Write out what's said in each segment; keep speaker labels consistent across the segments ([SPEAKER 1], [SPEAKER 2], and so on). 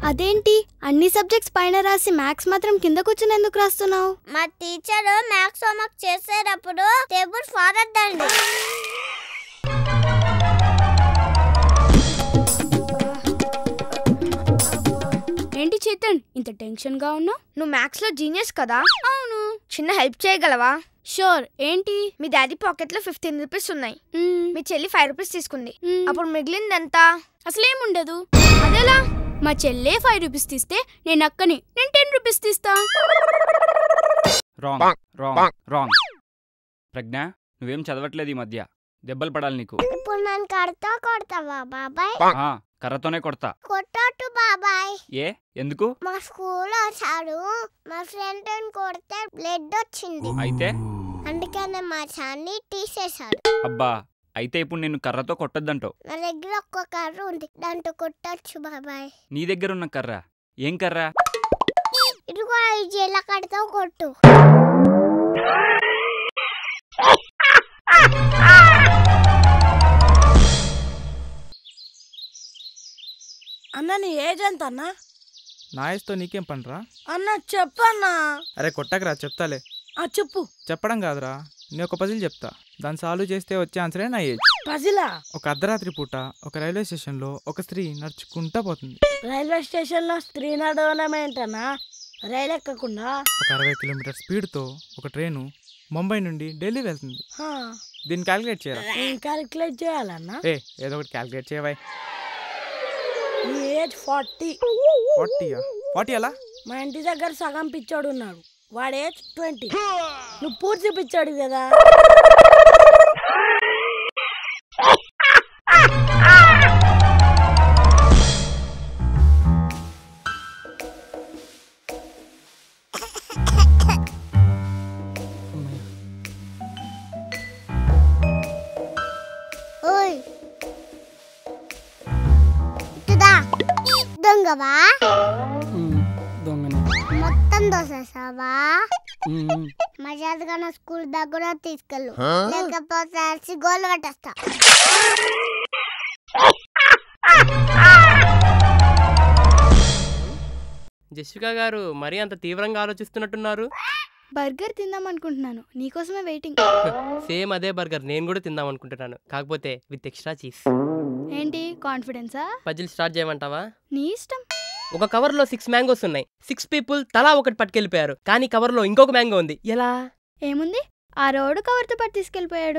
[SPEAKER 1] అదేంటి అన్ని సబ్జెక్ట్స్ పైన రాసి మ్యాథ్స్ మాత్రం కింద కూర్చుని ఎందుకు రాస్తున్నావు
[SPEAKER 2] మా టీచర్ మ్యాథ్స్ హోంవర్క్ చేసేటప్పుడు టేబుల్ ఫారద్దండి
[SPEAKER 1] ఏంటి చేతన్ ఇంత టెన్షన్ గా ఉన్నావు
[SPEAKER 3] నువ్వు మ్యాథ్స్ లో జీనియస్ కదా
[SPEAKER 1] అవును
[SPEAKER 3] చిన్న హెల్ప్ చేయగలవా
[SPEAKER 1] షూర్ ఏంటి
[SPEAKER 3] మీ డాడీ పాకెట్ లో ఫిఫ్టీన్ రూపీస్ ఉన్నాయి
[SPEAKER 1] మ్మ్,
[SPEAKER 3] మీ చెల్లి ఫైవ్ రూపీస్ తీసుకుంది
[SPEAKER 1] మ్మ్.
[SPEAKER 3] అప్పుడు మిగిలింది ఎంత
[SPEAKER 1] అసలేముండదు
[SPEAKER 3] అదేలా
[SPEAKER 1] మా చెల్లే ఫైవ్ రూపీస్ తీస్తే నేను అక్కని నేను టెన్ రూపీస్ తీస్తా
[SPEAKER 4] రాంగ్ రాంగ్ రాంగ్ ప్రజ్ఞ నువ్వేం చదవట్లేదు ఈ మధ్య దెబ్బలు పడాలి నీకు
[SPEAKER 2] ఇప్పుడు నన్ను కడతా కొడతావా బాబాయ్
[SPEAKER 4] ఆ కర్రతోనే కొడతా
[SPEAKER 2] కొట్టట్టు బాబాయ్
[SPEAKER 4] ఏ ఎందుకు
[SPEAKER 2] మా స్కూల్ వచ్చాడు మా ఫ్రెండ్ కొడితే బ్లడ్ వచ్చింది
[SPEAKER 4] అయితే
[SPEAKER 2] అందుకనే మా సార్ని తీసేశాడు
[SPEAKER 4] అబ్బా అయితే ఇప్పుడు నిన్ను కర్రతో కొట్టొద్దంటావు
[SPEAKER 2] నా దగ్గర ఒక్క కర్ర ఉంది దాంతో కొట్టచ్చు బాబాయ్
[SPEAKER 4] నీ దగ్గర ఉన్న కర్ర ఏం కర్ర
[SPEAKER 2] ఇదిగో ఈ జీల కడతా కొట్టు
[SPEAKER 5] అన్న నీ ఏజ్ ఎంత అన్న
[SPEAKER 6] నా ఏజ్తో నీకేం పనిరా
[SPEAKER 5] అన్న చెప్పన్నా
[SPEAKER 6] అరే కొట్టకరా చెప్తాలే
[SPEAKER 5] ఆ చెప్పు
[SPEAKER 6] చెప్పడం కాదురా నేను ఒక పజిల్ చెప్తా దాన్ని సాల్వ్ చేస్తే వచ్చే ఆన్సరే నా ఏజ్
[SPEAKER 5] పజిలా
[SPEAKER 6] ఒక అర్ధరాత్రి పూట ఒక రైల్వే స్టేషన్లో ఒక స్త్రీ నడుచుకుంటా పోతుంది
[SPEAKER 5] రైల్వే స్టేషన్ లో స్త్రీ నడవడం ఏంటన్నా రైలు ఎక్కకుండా
[SPEAKER 6] ఒక అరవై కిలోమీటర్ స్పీడ్తో ఒక ట్రైను ముంబై నుండి ఢిల్లీ వెళ్తుంది
[SPEAKER 5] హా,
[SPEAKER 6] దీన్ని క్యాలిక్యులేట్ చేయరా
[SPEAKER 5] ఏం క్యాలిక్యులేట్ చేయాలన్నా
[SPEAKER 6] ఏ ఏదో ఒకటి క్యాలిక్యులేట్ చేయవాయ్
[SPEAKER 5] నీ ఏజ్ ఫార్టీ
[SPEAKER 6] ఫార్టీయా ఫార్టీ ఎలా
[SPEAKER 5] మా ఇంటి దగ్గర సగం పిచ్చోడు ఉన్నాడు వాడి ఏజ్ ట్వంటీ నువ్వు పూర్తి పిచ్చాడు కదా
[SPEAKER 2] ఓయ్ ఇటుదా దొంగవా
[SPEAKER 7] దొంగనే
[SPEAKER 2] మొత్తం దోసేసావా మర్యాదగా నా స్కూల్ బ్యాగ్ కూడా తీసుకెళ్ళు లేకపోతే అరిసి గోల్ పట్టేస్తా
[SPEAKER 7] జస్విక గారు మరీ అంత తీవ్రంగా ఆలోచిస్తున్నట్టున్నారు
[SPEAKER 1] బర్గర్ తిందాం అనుకుంటున్నాను నీకోసమే వెయిటింగ్
[SPEAKER 7] సేమ్ అదే బర్గర్ నేను కూడా తిందాం అనుకుంటున్నాను కాకపోతే విత్ ఎక్స్ట్రా చీజ్
[SPEAKER 1] ఏంటి కాన్ఫిడెన్సా
[SPEAKER 7] పజిల్ స్టార్ట్ చేయమంటావా
[SPEAKER 1] నీ ఇష్టం
[SPEAKER 7] ఒక కవర్లో సిక్స్ మ్యాంగోస్ ఉన్నాయి సిక్స్ పీపుల్ తలా ఒకటి పట్టుకెళ్ళిపోయారు కానీ కవర్లో ఇంకొక మ్యాంగో ఉంది ఎలా
[SPEAKER 1] ఏముంది ఆ రోడ్డు కవర్తో పాటు తీసుకెళ్ళిపోయాడు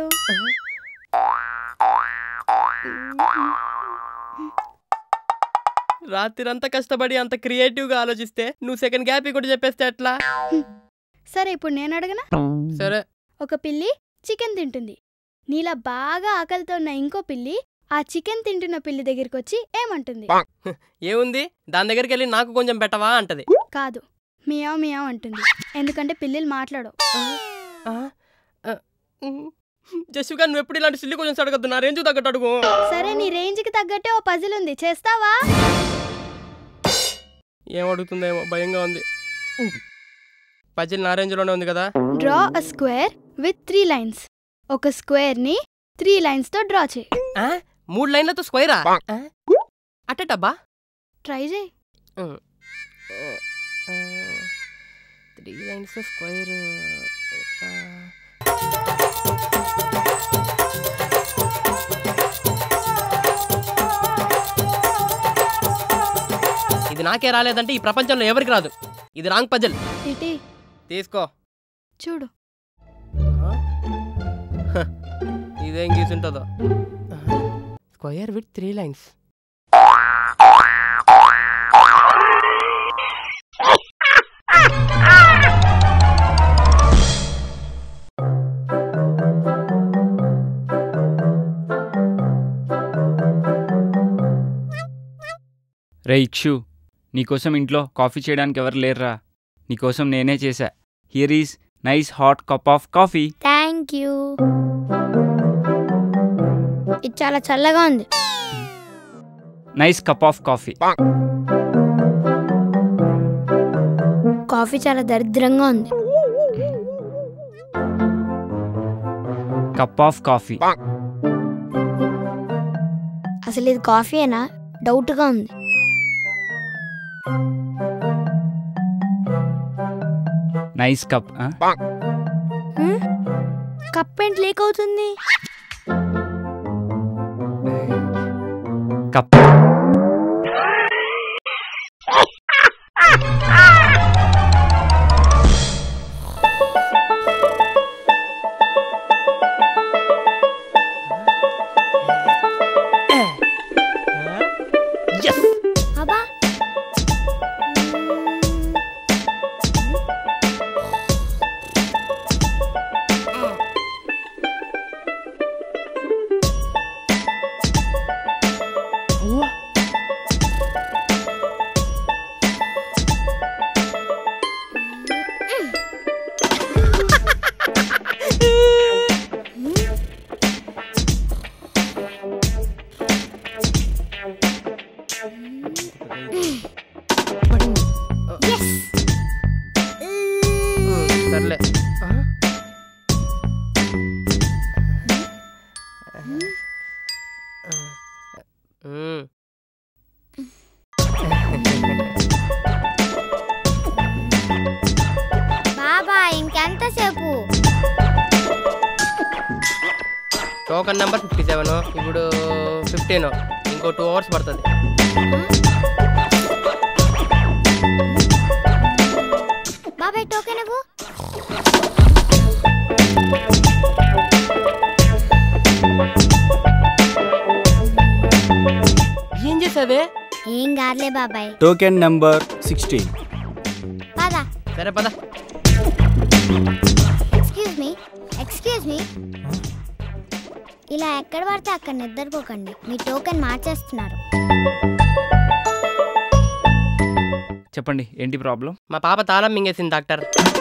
[SPEAKER 7] రాత్రిరంతా కష్టపడి అంత క్రియేటివ్గా ఆలోచిస్తే నువ్వు సెకండ్ గ్యాప్ కూడా చెప్పేస్తే ఎట్లా
[SPEAKER 1] సరే ఇప్పుడు నేను అడగనా
[SPEAKER 7] సరే
[SPEAKER 1] ఒక పిల్లి చికెన్ తింటుంది నీలా బాగా ఆకలితో ఉన్న ఇంకో పిల్లి ఆ చికెన్ తింటున్న పిల్లి దగ్గరికి వచ్చి ఏమంటుంది
[SPEAKER 7] ఏముంది దాని దగ్గరికి వెళ్ళి నాకు కొంచెం పెట్టవా అంటది
[SPEAKER 1] కాదు మియావ్ మియావ్ అంటుంది ఎందుకంటే పిల్లిలు మాట్లాడవు
[SPEAKER 7] ఆ? ఆ, ఉమ్. జస్విక నువ్వు ఎప్పుడు ఇలాంటి సిల్లి కొంచెం అడగద్దు నా రేంజ్ తగ్గట్టు అడుగు
[SPEAKER 1] సరే నీ రేంజ్కి తగ్గట్టే ఓ పజిల్ ఉంది చేస్తావా
[SPEAKER 7] ఏం అడుగుతుందేమో భయంగా ఉంది పజిల్ నా రేంజ్లోనే ఉంది కదా
[SPEAKER 1] draw a square with three lines ఒక స్క్వేర్ ని త్రీ లైన్స్ తో డ్రా చేయి
[SPEAKER 7] ఆ? మూడు లైన్లతో స్క్వైరా అట్టబ్బా
[SPEAKER 1] ట్రై చేయి
[SPEAKER 7] త్రీ లైన్స్ స్క్వైర్ ఇది నాకే రాలేదంటే ఈ ప్రపంచంలో ఎవరికి రాదు ఇది రాంగ్ పజల్
[SPEAKER 1] ఇటీ
[SPEAKER 7] తీసుకో
[SPEAKER 1] చూడు
[SPEAKER 7] హ, ఇదేం గీసుంటుందో స్క్వయర్ విత్ త్రీ లైన్స్
[SPEAKER 4] రే ఇక్షు నీకోసం ఇంట్లో కాఫీ చేయడానికి ఎవరు లేరురా నీకోసం నేనే చేశా here is nice hot cup of coffee
[SPEAKER 2] thank you ఇది చాలా చల్లగా ఉంది
[SPEAKER 4] nice cup of coffee
[SPEAKER 2] coffee చాలా దరిద్రంగా ఉంది
[SPEAKER 4] కప్ ఆఫ్ కాఫీ
[SPEAKER 2] అసలు ఇది కాఫీయేనా డౌట్గా ఉంది
[SPEAKER 4] నైస్ కప్
[SPEAKER 3] కప్ ఏంటి లీక్ అవుతుంది
[SPEAKER 4] కప్
[SPEAKER 7] ఎస్
[SPEAKER 2] అబ్బా
[SPEAKER 7] సర్లే ఆ? మ్మ్.
[SPEAKER 2] బాబా ఇంకెంతసేపు
[SPEAKER 7] టోకన్ నెంబర్ ఫిఫ్టీ సెవెన్ ఇప్పుడు ఫిఫ్టీన్ ఇంకో టూ అవర్స్ పడుతుంది
[SPEAKER 2] బాబాయ్ టోకెన్ ఇవ్వు
[SPEAKER 7] ఏం చేసావే
[SPEAKER 2] ఏం కాదులే బాబాయ్
[SPEAKER 8] టోకెన్ నంబర్ సిక్స్టీన్
[SPEAKER 2] పదా
[SPEAKER 7] సరే పద
[SPEAKER 2] ఎక్స్క్యూజ్ మీ ఎక్స్క్యూజ్ మీ ఇలా ఎక్కడ పడితే అక్కడ నిద్రపోకండి మీ టోకెన్ మార్చేస్తున్నారు
[SPEAKER 4] చెప్పండి ఏంటి ప్రాబ్లం
[SPEAKER 7] మా పాప తాళం మింగేసింది డాక్టర్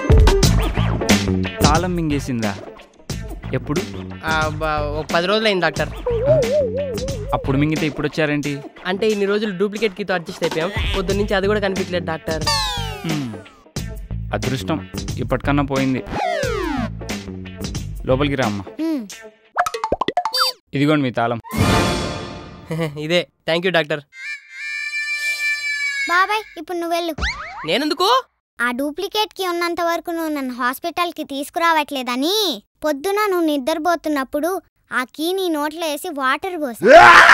[SPEAKER 4] తాళం మింగేసిందా ఎప్పుడు
[SPEAKER 7] ఆ, బ- ఒక పది రోజులు అయింది డాక్టర్
[SPEAKER 4] అప్పుడు మింగితే ఇప్పుడు వచ్చారేంటి
[SPEAKER 7] అంటే ఇన్ని రోజులు డూప్లికేట్ కీతో అడ్జస్ట్ అయిపోయాం పొద్దున్న నుంచి అది కూడా కనిపించలేదు డాక్టర్
[SPEAKER 4] హ్మ్. అదృష్టం ఇప్పటికన్నా పోయింది లోపలికి రా అమ్మా
[SPEAKER 2] హ్మ్.
[SPEAKER 4] ఇదిగోండి మీ తాళం
[SPEAKER 7] ఇదే థ్యాంక్ యూ డాక్టర్
[SPEAKER 2] బాబాయ్ ఇప్పుడు నువ్వు వెళ్ళు
[SPEAKER 7] నేనెందుకు
[SPEAKER 2] ఆ డూప్లికేట్ కి ఉన్నంత వరకు నువ్వు నన్ను హాస్పిటల్ కి తీసుకురావట్లేదని పొద్దున నువ్వు నిద్రపోతున్నప్పుడు ఆ కీ నీ నోట్లో వేసి వాటర్ పోసా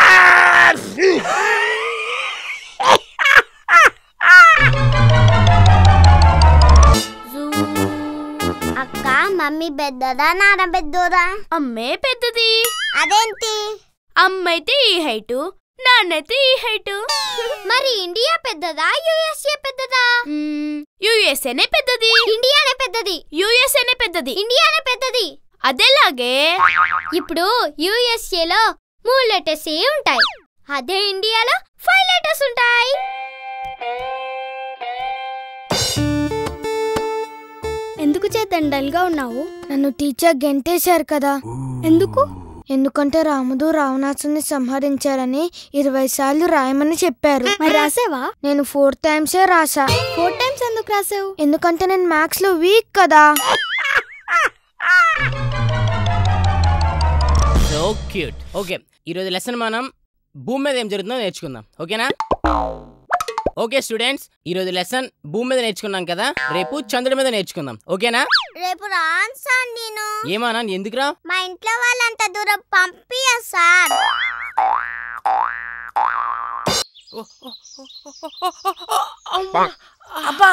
[SPEAKER 2] అక్క మమ్మీ పెద్దదా నాన్న పెద్దోదా
[SPEAKER 3] అమ్మే పెద్దది
[SPEAKER 2] అదేంటి
[SPEAKER 3] అమ్మైతే ఈ హైటు నాన్నైతే ఈ హైటు
[SPEAKER 2] మరి ఇండియా పెద్దదా యుఎస్ఏ పెద్దదా
[SPEAKER 3] యుఎస్ఏనే పెద్దది
[SPEAKER 2] ఇండియానే పెద్దది
[SPEAKER 3] యుఎస్ఏనే పెద్దది
[SPEAKER 2] ఇండియానే పెద్దది
[SPEAKER 3] అదేలాగే
[SPEAKER 2] ఇప్పుడు యుఎస్ఏ లో మూడు లెటర్స్ ఉంటాయి అదే ఇండియాలో ఫైవ్ లెటర్స్ ఉంటాయి
[SPEAKER 1] ఎందుకు చేద్దాం డల్గా ఉన్నావు
[SPEAKER 3] నన్ను టీచర్ గెంటేశారు కదా
[SPEAKER 1] ఎందుకు
[SPEAKER 3] ఎందుకంటే రాముడు రావణాసుని సంహరించారని ఇరవై సార్లు రాయమని చెప్పారు
[SPEAKER 1] మరి రాసావా
[SPEAKER 3] నేను ఫోర్ టైమ్సే రాసా
[SPEAKER 1] ఫోర్ టైమ్స్ ఎందుకు రాసావు
[SPEAKER 3] ఎందుకంటే నేను మ్యాథ్స్ లో వీక్ కదా
[SPEAKER 9] సో క్యూట్ ఓకే ఈరోజు లెసన్ మనం భూమి మీద ఏం జరుగుతుందో నేర్చుకుందాం ఓకేనా ఓకే స్టూడెంట్స్ ఈరోజు లెసన్ భూమి మీద నేర్చుకున్నాం కదా రేపు చంద్రుడి మీద నేర్చుకుందాం ఓకేనా
[SPEAKER 2] రేపు రాను సార్ నేను
[SPEAKER 9] ఏమానా ఎందుకురా
[SPEAKER 2] మా ఇంట్లో వాళ్ళంత దూరం పంపియా సార్
[SPEAKER 5] అబ్బా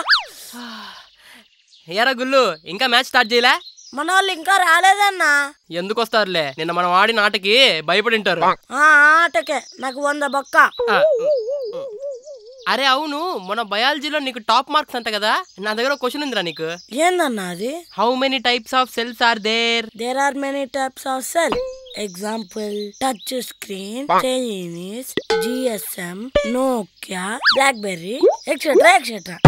[SPEAKER 7] ఏరా గుల్లు ఇంకా మ్యాచ్ స్టార్ట్ చేయలే
[SPEAKER 5] మన వాళ్ళు ఇంకా రాలేదన్నా
[SPEAKER 7] ఎందుకు వస్తారులే నిన్న మనం ఆడిన ఆటకి భయపడి ఉంటారు
[SPEAKER 5] ఆ ఆటకే నాకు వంద బొక్క
[SPEAKER 7] ఆ, అరే అవును మన బయాలజీలో నీకు టాప్ మార్క్స్ అంట కదా నా దగ్గర క్వశ్చన్ ఉందిరా నీకు
[SPEAKER 5] ఏందన్నా అది
[SPEAKER 7] how many types of cells are there
[SPEAKER 5] there are many types of cell example touch screen Chinese GSM Nokia BlackBerry etcetera etcetera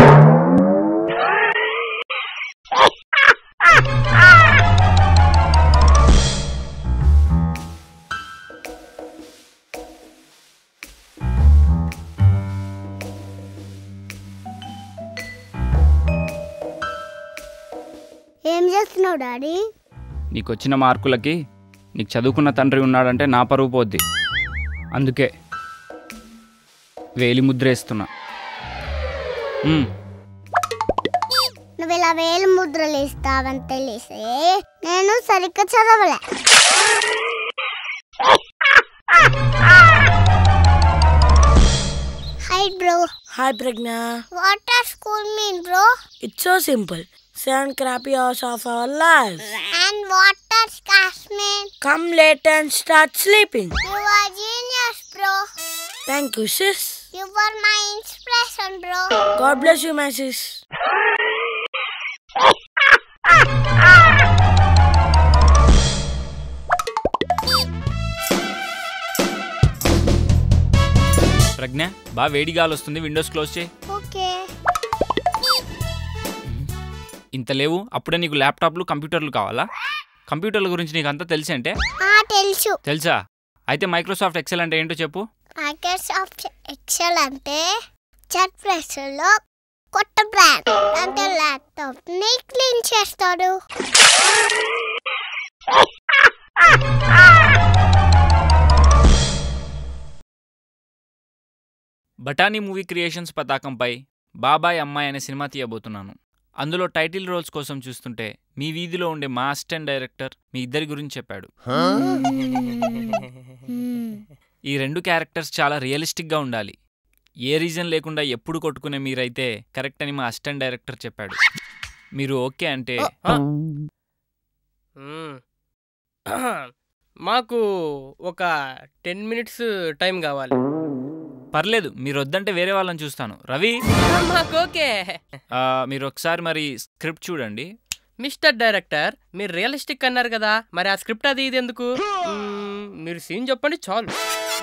[SPEAKER 2] ఏం చేస్తున్నావు డాడీ
[SPEAKER 4] నీకు వచ్చిన మార్కులకి నీకు చదువుకున్న తండ్రి ఉన్నాడంటే నా పరువు పోద్ది అందుకే వేలి ముద్ర వేస్తున్నా మ్మ్.
[SPEAKER 2] నువ్వు ఇలా వేలు ముద్రలు ఇస్తావని తెలిసే నేను సరిగ్గా చదవలే hi bro
[SPEAKER 5] Hi, Pragna.
[SPEAKER 2] What are school mean bro
[SPEAKER 5] It's so simple. Seven crappy hours of our lives.
[SPEAKER 2] And what are squash mean
[SPEAKER 5] Come late and start sleeping.
[SPEAKER 2] You are genius bro
[SPEAKER 5] Thank you, sis.
[SPEAKER 2] You are my inspiration bro
[SPEAKER 5] God bless you, my sis.
[SPEAKER 4] Pragna బాగా వేడి గాలి వస్తుంది Windows close చేయి
[SPEAKER 2] okay
[SPEAKER 4] ఇంత లేవు అప్పుడే నీకు ల్యాప్టాప్లు కంప్యూటర్లు కావాలా కంప్యూటర్ల గురించి నీకు అంతా తెలిసి అంటే
[SPEAKER 2] ఆ తెలుసు
[SPEAKER 4] తెలుసా అయితే మైక్రోసాఫ్ట్ ఎక్సెల్ అంటే ఏంటో చెప్పు
[SPEAKER 2] మైక్రోసాఫ్ట్ ఎక్సెల్ అంటే చాట్ ప్రెస్లో కొత్త బ్రాండ్ అంటే ల్యాప్టాప్ ని క్లీన్ చేస్తాడు
[SPEAKER 4] బటానీ మూవీ క్రియేషన్స్ పతాకంపై బాబాయ్ అమ్మాయి అనే సినిమా తీయబోతున్నాను అందులో టైటిల్ రోల్స్ కోసం చూస్తుంటే మీ వీధిలో ఉండే మా అసిస్టెంట్ డైరెక్టర్ మీ ఇద్దరి గురించి చెప్పాడు ఈ రెండు క్యారెక్టర్స్ చాలా రియలిస్టిక్గా ఉండాలి ఏ రీజన్ లేకుండా ఎప్పుడు కొట్టుకునే మీరైతే కరెక్ట్ అని మా అసిస్టెంట్ డైరెక్టర్ చెప్పాడు మీరు ఓకే అంటే
[SPEAKER 7] మ్మ్. మాకు ఒక టెన్ మినిట్స్ టైం కావాలి
[SPEAKER 4] పర్లేదు మీరు వద్దంటే వేరే వాళ్ళని చూస్తాను రవి
[SPEAKER 7] మాకు ఓకే
[SPEAKER 4] ఆ, మీరు ఒకసారి మరి స్క్రిప్ట్ చూడండి
[SPEAKER 7] మిస్టర్ డైరెక్టర్ మీరు రియలిస్టిక్ అన్నారు కదా మరి ఆ స్క్రిప్ట్ అది ఇది ఎందుకు మ్మ్, మీరు సీన్ చెప్పండి చాలు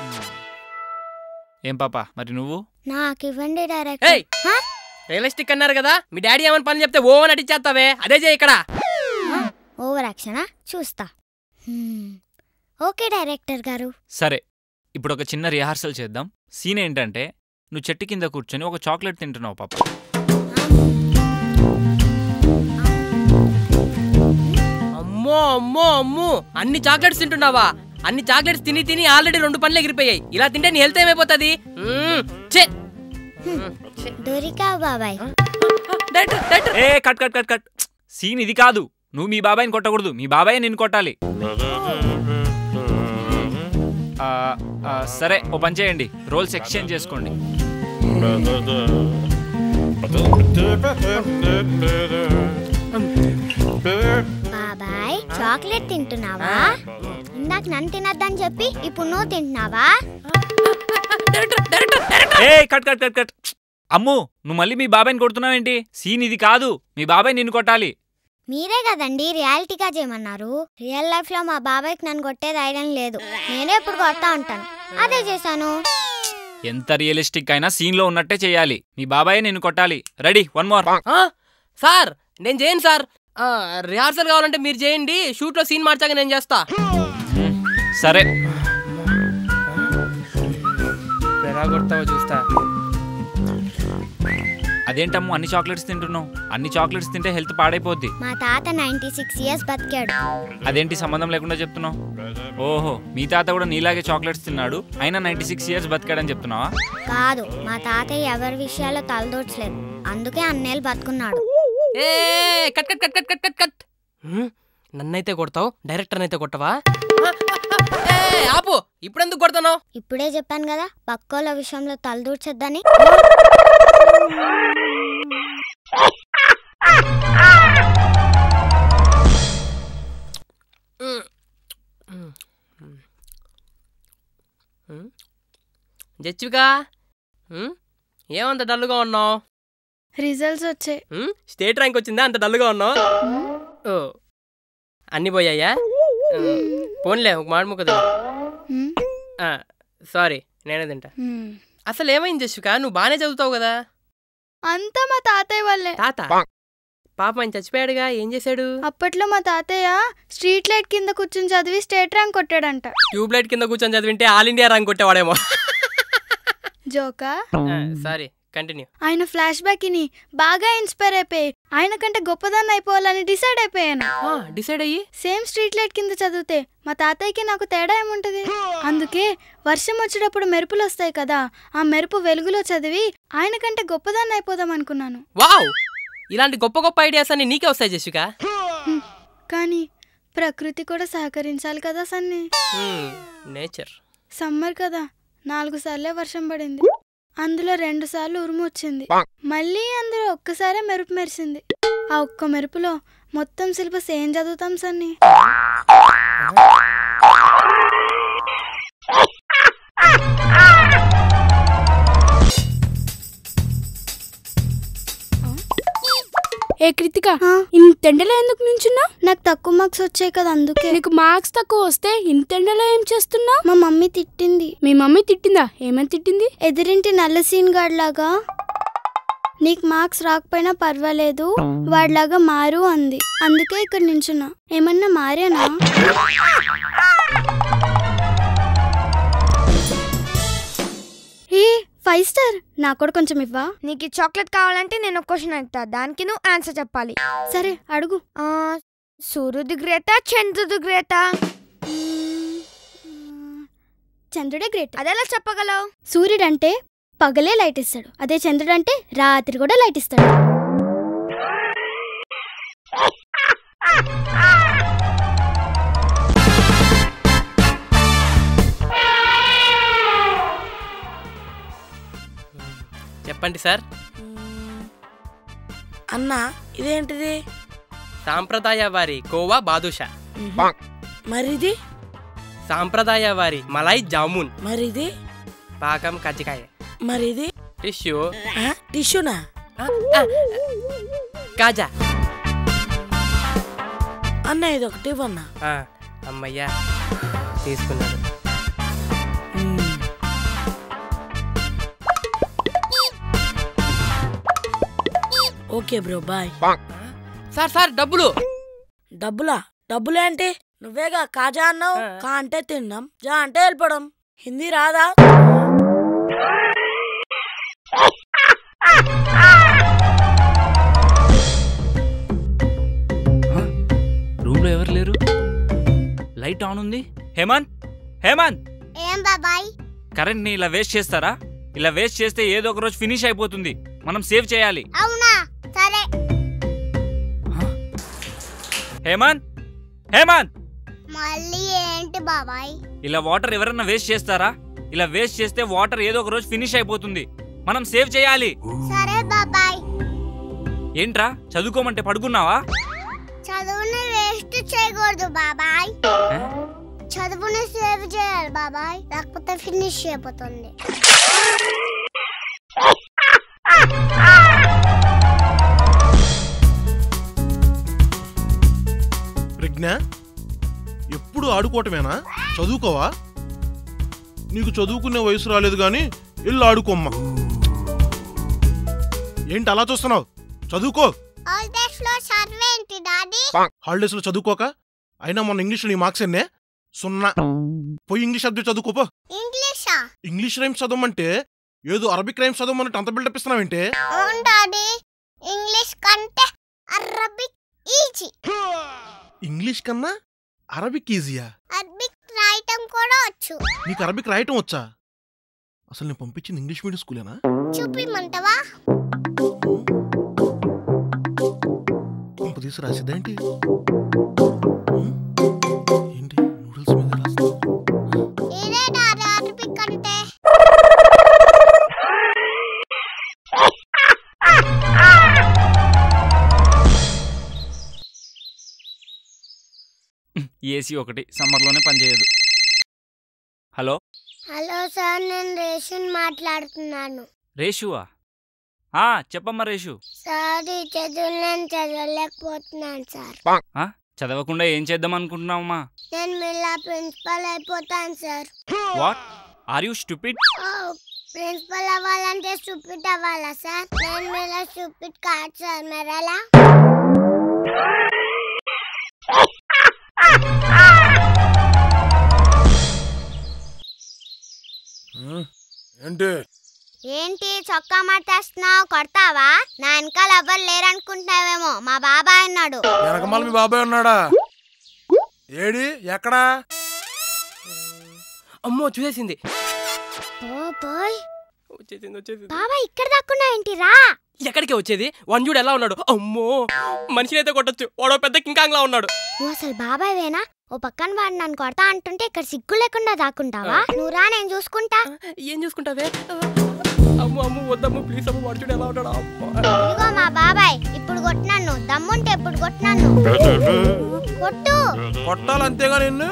[SPEAKER 4] ఏం పాప మరి నువ్వు
[SPEAKER 2] నాకు ఇవ్వండి
[SPEAKER 7] ఏయ్
[SPEAKER 2] డైరెక్టర్
[SPEAKER 7] రియలిస్టిక్ అన్నారు కదా మీ డాడీ ఏమని పని చెప్తే ఓ నటించేస్తావే అదే చేయి ఇక్కడ
[SPEAKER 2] ఓవర్ యాక్షనా చూస్తా హ్మ్. ఓకే డైరెక్టర్ గారు
[SPEAKER 4] సరే ఇప్పుడు ఒక చిన్న రిహార్సల్ చేద్దాం సీన్ ఏంటంటే నువ్వు చెట్టు కింద కూర్చొని ఒక చాక్లెట్ తింటున్నావు పాప
[SPEAKER 7] అమ్మో అమ్మో అమ్మో అన్ని చాక్లెట్స్ తింటున్నావా అన్ని చాక్లెట్స్ తిని తిని ఆల్రెడీ రెండు పనులు ఎగిరిపోయాయి ఇలా తింటే నీ హెల్త్ ఏమైపోతుంది మ్మ్, ఛే. మ్మ్, ఛే.
[SPEAKER 2] దొరికా బాబాయ్
[SPEAKER 7] డైరెక్టర్, డైరెక్టర్.
[SPEAKER 4] ఏ cut cut cut cut scene ఇది కాదు నువ్వు మీ బాబాయ్ని కొట్టకూడదు మీ బాబాయ్ నిన్ను కొట్టాలి ఆ, ఆ, సరే ఓ పని చేయండి రోల్స్ ఎక్స్చేంజ్ చేసుకోండి
[SPEAKER 2] బాబాయ్ చాక్లెట్ తింటున్నావా ఇందాక నన్ను తినద్దని చెప్పి ఇప్పుడు నువ్వు తింటున్నావా
[SPEAKER 4] ఏ cut cut cut cut Ammu నువ్వు మళ్ళీ మీ బాబాయ్ని కొడుతున్నావేంటి సీన్ ఇది కాదు మీ బాబాయ్ నిన్ను కొట్టాలి
[SPEAKER 2] మీరే కదండి రియాలిటీగా చేయమన్నారు రియల్ లైఫ్ లో మా బాబాయ్కి నన్ను కొట్టే ధైర్యం లేదు నేనే ఇప్పుడు కొడతా ఉంటాను అదే చేశాను
[SPEAKER 4] ఎంత రియలిస్టిక్ అయినా సీన్లో ఉన్నట్టే చేయాలి మీ బాబాయ్ నిన్ను కొట్టాలి రెడీ వన్ మోర్
[SPEAKER 7] ఆ, సార్ నేను చేయను సార్ ఆ, రిహార్సల్ కావాలంటే మీరు చేయండి షూట్లో సీన్ మార్చాక నేను చేస్తా
[SPEAKER 4] సరే
[SPEAKER 7] ఎలా కొడతావో చూస్తా
[SPEAKER 4] అదేంటమ్ము అన్ని చాక్లెట్స్ తింటున్నావు అన్ని చాక్లెట్స్ తింటే హెల్త్ పాడైపోద్ది
[SPEAKER 2] మా తాత నైన్టీ సిక్స్ ఇయర్స్ బతికాడు
[SPEAKER 4] అదేంటి సంబంధం లేకుండా చెప్తున్నావు ఓహో మీ తాత కూడా నీలాగే చాక్లెట్స్ తిన్నాడు అయినా నైన్టీ సిక్స్ ఇయర్స్ బతికాడని చెప్తున్నావా
[SPEAKER 2] కాదు మా తాతయ్య ఎవరి విషయాల్లో తలదూర్చలేదు అందుకే అన్నేళ్ళు బతుకున్నాడు
[SPEAKER 7] ఏ cut cut cut cut cut cut cut హ్మ్, నన్నైతే కొడతావు డైరెక్టర్ అయితే కొట్టవా ఏ, ఆపు ఇప్పుడెందుకు కొడతావు
[SPEAKER 2] ఇప్పుడే చెప్పాను కదా పక్కోల విషయంలో తలదూర్చొద్దని
[SPEAKER 7] జచ్చిగా ఏమంత డల్గా ఉన్నావు
[SPEAKER 1] రిజల్ట్స్ వచ్చాయి
[SPEAKER 7] స్టేట్ ర్యాంక్ వచ్చిందా అంత డల్గా ఉన్నావు ఓ అన్ని పోయాయా ఉమ్, పోన్లే ఒక మాట ముక్కదు
[SPEAKER 1] హ్మ్,
[SPEAKER 7] సారీ నేనే తింటా
[SPEAKER 1] హ్మ్.
[SPEAKER 7] అసలు ఏమైంది జస్విక నువ్వు బాగానే చదువుతావు కదా
[SPEAKER 1] అంతా మా తాతయ్య వల్లే
[SPEAKER 7] తాత పాప ఆయన చచ్చిపోయాడుగా ఏం చేశాడు
[SPEAKER 1] అప్పట్లో మా తాతయ్య స్ట్రీట్ లైట్ కింద కూర్చుని చదివి స్టేట్ ర్యాంక్ కొట్టాడంట
[SPEAKER 7] ట్యూబ్ లైట్ కింద కూర్చొని చదివింటే ఆల్ ఇండియా ర్యాంక్ కొట్టేవాడేమో
[SPEAKER 1] జోకా
[SPEAKER 7] సారీ కంటిన్యూ
[SPEAKER 1] ఆయన ఫ్లాష్ బ్యాక్ ని బాగా ఇన్స్పైర్ అయిపోయి ఆయన కంటే గొప్పదాన్ని అయిపోవాలని డిసైడ్ అయిపోయాను
[SPEAKER 7] డిసైడ్ అయ్యి
[SPEAKER 1] సేమ్ స్ట్రీట్ లైట్ కింద చదివితే మా తాతయ్యకి నాకు తేడా ఏముంటది అందుకే వర్షం వచ్చేటప్పుడు మెరుపులు వస్తాయి కదా ఆ మెరుపు వెలుగులో చదివి ఆయన కంటే గొప్పదాన్ని అయిపోదాం అనుకున్నాను
[SPEAKER 7] వావ్ ఇలాంటి గొప్ప గొప్ప ఐడియాస్ అన్ని నీకే వస్తాయి జెసిక
[SPEAKER 1] కానీ ప్రకృతి కూడా సహకరించాలి కదా సన్ని
[SPEAKER 7] నేచర్
[SPEAKER 1] సమ్మర్ కదా నాలుగు సార్లే వర్షం పడింది అందులో రెండు సార్లు ఉరుము వచ్చింది మళ్ళీ అందులో ఒక్కసారే మెరుపు మెరిసింది ఆ ఒక్క మెరుపులో మొత్తం సిలబస్ ఏం చదువుతాం సన్ని
[SPEAKER 10] ఏ కృతిక ఇంతెండలో ఎందుకు నించున్నా
[SPEAKER 1] నాకు తక్కువ మార్క్స్ వచ్చాయి కదా అందుకే
[SPEAKER 10] నీకు మార్క్స్ తక్కువ వస్తే ఇంతెండలో ఏం చేస్తున్నా
[SPEAKER 1] మా మమ్మీ తిట్టింది
[SPEAKER 10] మీ మమ్మీ తిట్టిందా ఏమని తిట్టింది
[SPEAKER 1] ఎదిరింటి నల్ల సీన్ గార్డ్ లాగా నీకు మార్క్స్ రాకపోయినా పర్వాలేదు వాడిలాగా మారు అంది అందుకే ఇక్కడ నించున్నా ఏమన్నా మారేనా ఏ ఫైవ్ స్టార్ నాకు కూడా కొంచెం ఇవ్వా
[SPEAKER 3] నీకు ఈ చాక్లెట్ కావాలంటే నేను ఒక క్వశ్చన్ అడుగుతా దానికి నువ్వు ఆన్సర్ చెప్పాలి
[SPEAKER 1] సరే అడుగు
[SPEAKER 3] ఆ, సూర్యుడు గ్రేట చంద్రుడు గ్రేట
[SPEAKER 1] చంద్రుడే గ్రేట్
[SPEAKER 3] అదెలా చెప్పగలవు
[SPEAKER 1] సూర్యుడు అంటే పగలే లైట్ ఇస్తాడు అదే చంద్రుడు అంటే రాత్రి కూడా లైట్ ఇస్తాడు
[SPEAKER 7] చెప్పండి సార్
[SPEAKER 5] అన్నా ఇదేంటిది
[SPEAKER 7] సాంప్రదాయ వారి కోవా బాదుషా
[SPEAKER 5] మరిది
[SPEAKER 7] సాంప్రదాయ వారి మలై జామున్
[SPEAKER 5] మరిది
[SPEAKER 7] పాకం కజ్జికాయ
[SPEAKER 5] మరిది
[SPEAKER 7] టిష్యూ
[SPEAKER 5] ఆ, టిష్యూనా
[SPEAKER 7] కాజా
[SPEAKER 5] అన్న ఇది ఒకటి ఇవ్వన్నా
[SPEAKER 7] ఆ, అమ్మయ్యా తీసుకున్నాడు
[SPEAKER 5] okay bro bye
[SPEAKER 7] sir sir డబ్బులు
[SPEAKER 5] డబ్బులా డబ్బులే అంటే నువ్వేగా కాజా అన్నావు కా అంటే తిన్నాం జా అంటే వెళ్ళిపోవడం హిందీ రాదా
[SPEAKER 4] రూమ్లో ఎవరు లేరు లైట్ ఆన్ ఉంది హేమంత్ హేమంత్
[SPEAKER 2] ఏం బాబాయ్
[SPEAKER 4] కరెంట్ని ఇలా వేస్ట్ చేస్తారా ఇలా వేస్ట్ చేస్తే ఏదో ఒక రోజు ఫినిష్ అయిపోతుంది మనం సేవ్ చేయాలి
[SPEAKER 2] అవునా సరే
[SPEAKER 4] హేమంత్ హేమంత్
[SPEAKER 2] మళ్ళీ ఏంటి బాబాయ్
[SPEAKER 4] ఇలా వాటర్ ఎవరన్నా వేస్ట్ చేస్తారా ఇలా వేస్ట్ చేస్తే వాటర్ ఏదో ఒక రోజు ఫినిష్ అయిపోతుంది మనం సేవ్ చేయాలి
[SPEAKER 2] సరే బాబాయ్
[SPEAKER 4] ఏంట్రా చదువుకోమంటే పడుకున్నావా
[SPEAKER 2] చదువుని వేస్ట్ చేయకూడదు బాబాయ్ చదువుని సేవ్ చేయాలి బాబాయ్ లేకపోతే ఫినిష్ అయిపోతుంది
[SPEAKER 11] ప్రజ్ఞ ఎప్పుడు ఆడుకోవటమేనా చదువుకోవా నీకు చదువుకునే వయసు రాలేదు కానీ వెళ్ళి ఆడుకోమ్మా ఏంటి అలా చూస్తున్నావు చదువుకో
[SPEAKER 2] హాలిడేస్ లో సర్వే ఏంటి డాడీ
[SPEAKER 11] హాలిడేస్ లో చదువుకోక అయినా మొన్న ఇంగ్లీష్ నీ మార్క్స్ ఎన్నే సున్నా పోయి ఇంగ్లీష్ సబ్జెక్ట్ చదువుకోపో
[SPEAKER 2] ఇంగ్లీషా
[SPEAKER 11] ఇంగ్లీష్ రైమ్స్ చదవమంటే ఏదో అరబిక్ రైమ్స్ చదవమన్నట్టు అంత బిల్డప్ ఇస్తున్నావేంటే
[SPEAKER 2] అవును డాడీ ఇంగ్లీష్ కంటే అరబిక్ ఈజీ
[SPEAKER 11] ఇంగ్లీష్ కన్నా అరబిక్ ఈజీయా
[SPEAKER 2] అరబిక్ రాయటం కూడా వచ్చు
[SPEAKER 11] నీకు అరబిక్ రాయటం వచ్చా అసలు నేను పంపించింది ఇంగ్లీష్ మీడియం స్కూలేనా
[SPEAKER 2] చూపిమంటావా
[SPEAKER 11] పంప తీసి రాసిద్దా ఏంటి ఏంటి నూడిల్స్ మీద రాస్తా
[SPEAKER 2] ఇదే డాడీ అరబిక్ అంటే
[SPEAKER 4] ఏసీ ఒకటి సమ్మర్లోనే పనిచేయదు హలో
[SPEAKER 2] హలో సార్ నేను రేషన్ మాట్లాడుతున్నాను
[SPEAKER 4] రేషువా ఆ, చెప్పమ్మా రేషు
[SPEAKER 2] సార్ ఈ చదువు నేను చదవలేకపోతున్నాను సార్
[SPEAKER 4] ఆ, చదవకుండా ఏం చేద్దాం అనుకుంటున్నావమ్మా
[SPEAKER 2] నేను మీలా ప్రిన్సిపల్ అయిపోతాను sir
[SPEAKER 4] what are you stupid
[SPEAKER 2] ఓ, ప్రిన్సిపల్ అవ్వాలంటే స్టూపిడ్ అవ్వాలా సార్ నేను మీలా స్టూపిడ్ కాదు సార్ మరి ఎలా
[SPEAKER 11] ఏంటి
[SPEAKER 2] ఏంటి చొక్కా మట్టేస్తున్నావు కొడతావా నా వెనకాల ఎవ్వరు లేరనుకుంటున్నావేమో మా బాబాయ్ ఉన్నాడు
[SPEAKER 12] వెనకమాల మీ బాబాయ్ ఉన్నాడా ఏడి ఎక్కడా
[SPEAKER 7] అమ్మో చూసేసింది
[SPEAKER 2] ఓ బాయ్
[SPEAKER 7] వచ్చేసింది వచ్చేసింది
[SPEAKER 2] బాబాయ్ ఇక్కడ దాక్కున్నా ఏంటి రా
[SPEAKER 7] ఎక్కడికి వచ్చేది వన్ చూడు ఎలా ఉన్నాడు అమ్మో మనిషిని అయితే కొట్టచ్చు వాడో పెద్ద కింకాంగ్లా ఉన్నాడు
[SPEAKER 2] నువ్వు అసలు బాబాయ్ వేనా ఓ పక్కన వాడు నన్ను కొడతా అంటుంటే ఇక్కడ సిగ్గు లేకుండా దాక్కుంటావా నువ్వు రా నేను చూసుకుంటా
[SPEAKER 7] ఏం చూసుకుంటావే అమ్ము అమ్ము వద్దమ్ము ప్లీజ్ అమ్ము వాడు చూడు ఎలా ఉన్నాడు అమ్మో.
[SPEAKER 2] ఇదిగో మా బాబాయ్ ఇప్పుడు కొట్టినాను దమ్ముంటే ఇప్పుడు కొట్టినాను కొట్టు
[SPEAKER 12] కొట్టాలంతేగా నిన్ను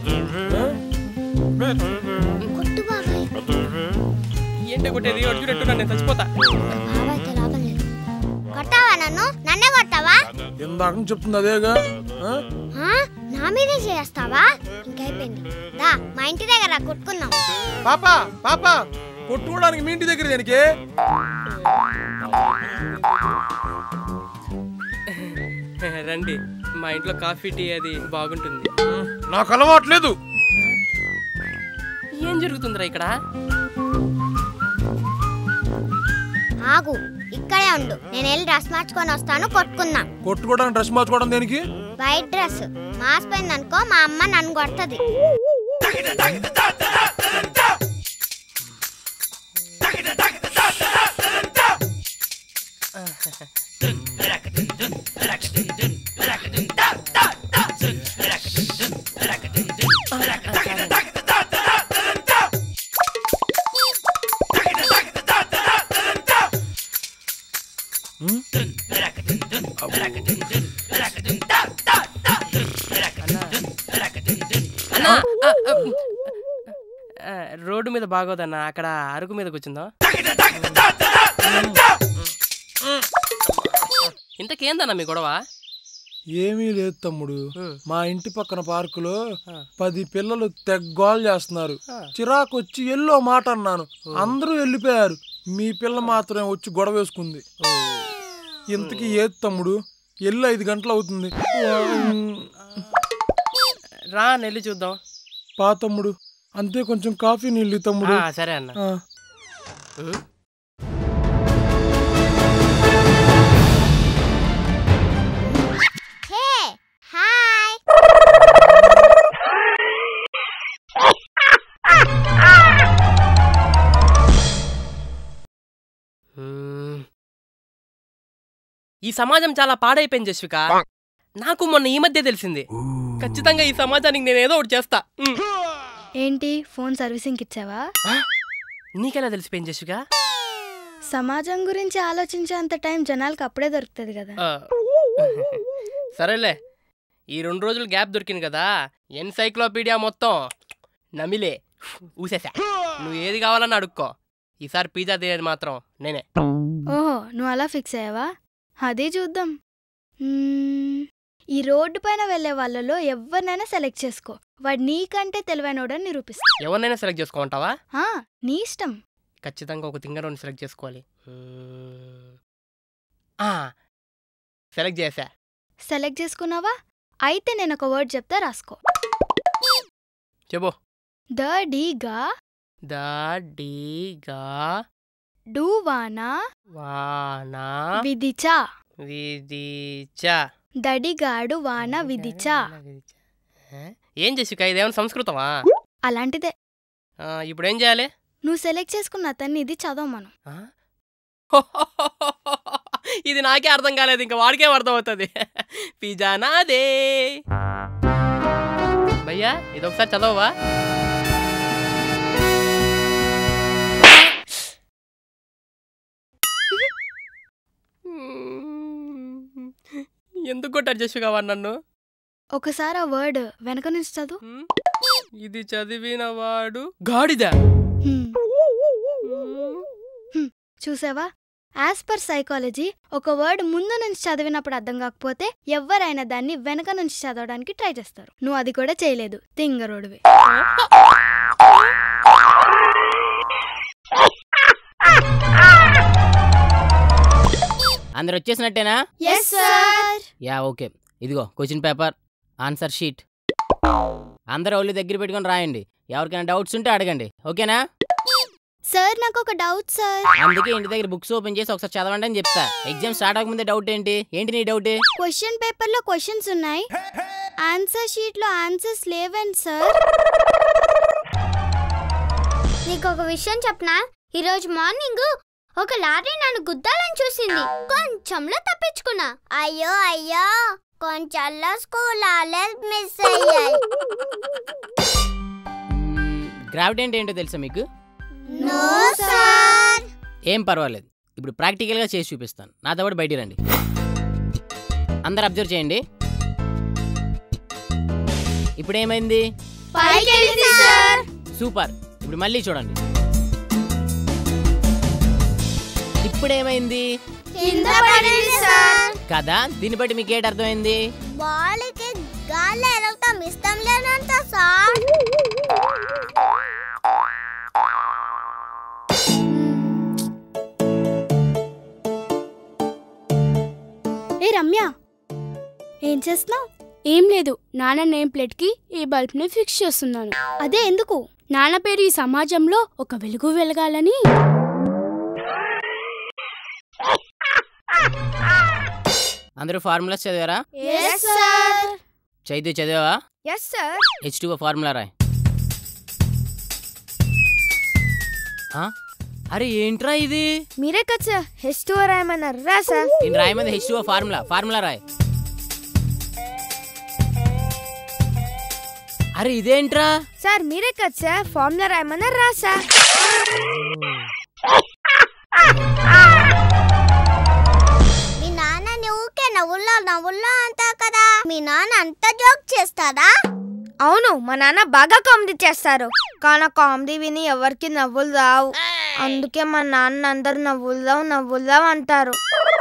[SPEAKER 2] కొట్టు బాబాయ్
[SPEAKER 7] ఏంటి కొట్టేది వాడు చూడు ఎట్టున్నాడు నేను చచ్చిపోతా
[SPEAKER 2] బాబాయ్తో లాభం లేదు కొట్టావా నన్ను నన్నే కొట్టావా
[SPEAKER 12] ఇందాక నుంచి చెప్తుంది అదేగా ఆ?
[SPEAKER 2] ఆ? నా మీదే చేస్తావా ఇంకైపోయింది దా మా ఇంటి దగ్గర కొట్టుకుందాం
[SPEAKER 12] పాపా పాపా కొట్టుకోవడానికి మీ ఇంటి దగ్గర దేనికి
[SPEAKER 7] రండి మా ఇంట్లో కాఫీ టీ అది బాగుంటుంది
[SPEAKER 12] నాకు అలవాట్లేదు
[SPEAKER 7] ఏం జరుగుతుందిరా ఇక్కడ
[SPEAKER 2] ఆగు ఇక్కడే ఉండు నేను వెళ్ళి డ్రెస్ మార్చుకొని వస్తాను కొట్టుకుందాం
[SPEAKER 12] కొట్టుకోవడానికి డ్రెస్ మార్చుకోవడం దేనికి
[SPEAKER 2] వైట్ డ్రెస్ మాసిపోయింది అనుకో మా అమ్మ నన్ను కొడుతుంది
[SPEAKER 7] అన్నా ఆ, ఆ, ఆ, రోడ్డు మీద బాగోదన్నా అక్కడ అరుకు మీద కూర్చుందా ఇంతకేందన్నా మీ గొడవ
[SPEAKER 12] ఏమీ లేదు తమ్ముడు మా ఇంటి పక్కన పార్కులో పది పిల్లలు తెగ్గోలు చేస్తున్నారు చిరాకు వచ్చి ఎల్లో మాట అన్నాను అందరూ వెళ్ళిపోయారు మీ పిల్ల మాత్రం వచ్చి గొడవ వేసుకుంది ఇంతకీ ఏది తమ్ముడు ఎల్లు ఐదు గంటలు అవుతుంది
[SPEAKER 7] రా నెల్లి చూద్దాం
[SPEAKER 12] పా తమ్ముడు అంతే కొంచెం కాఫీ నీళ్ళు ఇయ్యి తమ్ముడు
[SPEAKER 7] ఆ, సరే అన్న
[SPEAKER 12] ఆ.
[SPEAKER 7] ఉమ్.
[SPEAKER 2] హే హాయ్
[SPEAKER 7] మ్మ్. ఈ సమాజం చాలా పాడైపోయింది జస్విక నాకు మొన్న ఈ మధ్య తెలిసింది ఖచ్చితంగా ఈ సమాజానికి నేను ఏదో ఒకటి చేస్తా మ్మ్.
[SPEAKER 1] ఏంటి ఫోన్ సర్వీసింగ్ ఇచ్చావా
[SPEAKER 7] నీకెలా తెలిసిపోయింది జస్విక
[SPEAKER 1] సమాజం గురించి ఆలోచించే అంత టైం జనాలకు అప్పుడే దొరుకుతుంది కదా
[SPEAKER 7] ఆ. సరేలే ఈ రెండు రోజులు గ్యాప్ దొరికింది కదా ఎన్సైక్లోపీడియా మొత్తం నమిలే ఊసేసా నువ్వు ఏది కావాలని అడుక్కో ఈసారి పిజ్జా తినేది మాత్రం నేనే
[SPEAKER 1] ఓహో నువ్వు అలా ఫిక్స్ అయ్యావా అదే చూద్దాం మ్మ్, ఈ రోడ్డు పైన వెళ్ళే వాళ్ళలో ఎవరినైనా సెలెక్ట్ చేసుకో వాడు నీకంటే తెలివైనోడని నిరూపిస్తా
[SPEAKER 7] ఎవరినైనా సెలెక్ట్ చేసుకోమంటావా
[SPEAKER 1] ఆ, నీ ఇష్టం
[SPEAKER 7] ఖచ్చితంగా ఒక తింగరోని సెలెక్ట్ చేసుకోవాలి మ్మ్. ఆ, సెలెక్ట్ చేసా
[SPEAKER 1] సెలెక్ట్ చేసుకున్నావా అయితే నేను ఒక వర్డ్ చెప్తా రాసుకో
[SPEAKER 7] చెప్పు
[SPEAKER 1] ద డీగా
[SPEAKER 7] ద డీగా
[SPEAKER 1] డూ వానా
[SPEAKER 7] వానా
[SPEAKER 1] విధిచా
[SPEAKER 7] విధిచ
[SPEAKER 1] దడిగాడు వాన విధిచా
[SPEAKER 7] ఏ? ఏం చేసిక ఇదేమైనా సంస్కృతమా
[SPEAKER 1] అలాంటిదే
[SPEAKER 7] ఆ, ఇప్పుడు ఏం చేయాలి
[SPEAKER 1] నువ్వు సెలెక్ట్ చేసుకున్న అతన్ని ఇది చదవమను
[SPEAKER 7] ఆ? ఇది నాకే అర్థం కాలేదు ఇంకా వాడికేం అర్థం అవుతుంది పిజ్జా నాదే భయ్యా ఇది ఒకసారి చదవవా ఎందుకు కొట్టారు జస్విక వాడు నన్ను
[SPEAKER 1] ఒకసారి ఆ వర్డ్ వెనక నుంచి చదువు
[SPEAKER 7] ఇది చదివిన వాడు గాడిద
[SPEAKER 1] హ్మ్. హ్మ్. చూసావా యాజ్ పర్ సైకాలజీ ఒక వర్డ్ ముందు నుంచి చదివినప్పుడు అర్థం కాకపోతే ఎవరైనా దాన్ని వెనక నుంచి చదవడానికి ట్రై చేస్తారు నువ్వు అది కూడా చేయలేదు తింగరోడివి
[SPEAKER 9] అందరు వచ్చేసినట్టేనా
[SPEAKER 1] ఎస్ సార్
[SPEAKER 9] యా ఓకే ఇదిగో క్వశ్చన్ పేపర్ ఆన్సర్ షీట్ అందరూ ఒళ్ళు దగ్గర పెట్టుకొని రాయండి ఎవరికైనా డౌట్స్ ఉంటే అడగండి ఓకేనా
[SPEAKER 2] సార్ నాకు ఒక డౌట్ సార్
[SPEAKER 9] అందుకే ఇంటి దగ్గర బుక్స్ ఓపెన్ చేసి ఒకసారి చదవండి అని చెప్తా ఎగ్జామ్ స్టార్ట్ అవ్వకముందే డౌట్ ఏంటి ఏంటి నీ డౌట్
[SPEAKER 1] క్వశ్చన్ పేపర్ లో క్వశ్చన్స్ ఉన్నాయి ఆన్సర్ షీట్ లో ఆన్సర్స్ లేవండి సార్
[SPEAKER 2] నీకు ఒక విషయం చెప్పనా ఈరోజు మార్నింగ్ ఒక లారీ నన్ను గుద్దాలని చూసింది కొంచెంలో తప్పించుకున్నా అయ్యో అయ్యో కొంచెంలో స్కూల్ మిస్ అయ్యాయి
[SPEAKER 9] గ్రావిటీ అంటే ఏంటో తెలుసా మీకు
[SPEAKER 2] నో సార్
[SPEAKER 9] ఏం పర్వాలేదు ఇప్పుడు ప్రాక్టికల్గా చేసి చూపిస్తాను నాతో పాటు బయటికి రండి అందరు అబ్జర్వ్ చేయండి ఇప్పుడు ఏమైంది
[SPEAKER 2] సార్
[SPEAKER 9] సూపర్ ఇప్పుడు మళ్ళీ చూడండి ఇప్పుడు ఏమైంది
[SPEAKER 2] కింద పడింది సార్
[SPEAKER 9] కదా దీన్ని బట్టి మీకు ఏంటి అర్థమైంది
[SPEAKER 2] బాల్కి గాలి ఎలగటం ఇష్టం లేనంత సార్
[SPEAKER 1] ఏ రమ్య ఏం చేస్తున్నావు
[SPEAKER 10] ఏం లేదు నాన్న నేమ్ ప్లేట్ కి ఈ బల్బ్ ని ఫిక్స్ చేస్తున్నాను
[SPEAKER 1] అదే ఎందుకు
[SPEAKER 10] నాన్న పేరు ఈ సమాజంలో ఒక వెలుగు వెలగాలని
[SPEAKER 9] అందరూ ఫార్ములాస్ చదివారా
[SPEAKER 2] ఎస్ సార్
[SPEAKER 9] చైతు చదివావా
[SPEAKER 3] yes sir
[SPEAKER 9] H two formula రాయ్ ఆ? అరే ఏంట్రా ఇది
[SPEAKER 3] మీరే కదా సార్ హెచ్ టూ రాయమన్నారు రా సార్
[SPEAKER 9] నేను రాయమంది హెచ్ టూ ఫార్ములా ఫార్ములా రాయ్ అరే ఇదేంట్రా
[SPEAKER 3] సార్ మీరే కదా సార్ ఫార్ములా రాయమన్నారు రా సార్
[SPEAKER 2] మీ నాన్న ఊకే నవ్వుల్లో నవ్వుల్లో అంటావు కదా మీ నాన్న అంత జోక్ చేస్తాడా
[SPEAKER 3] అవును మా నాన్న బాగా కామెడీ చేస్తారు కానీ ఆ కామెడీ విని ఎవరికి నవ్వులు రావు అందుకే మా నాన్న అందరు నవ్వులు రావు నవ్వులు రావు అంటారు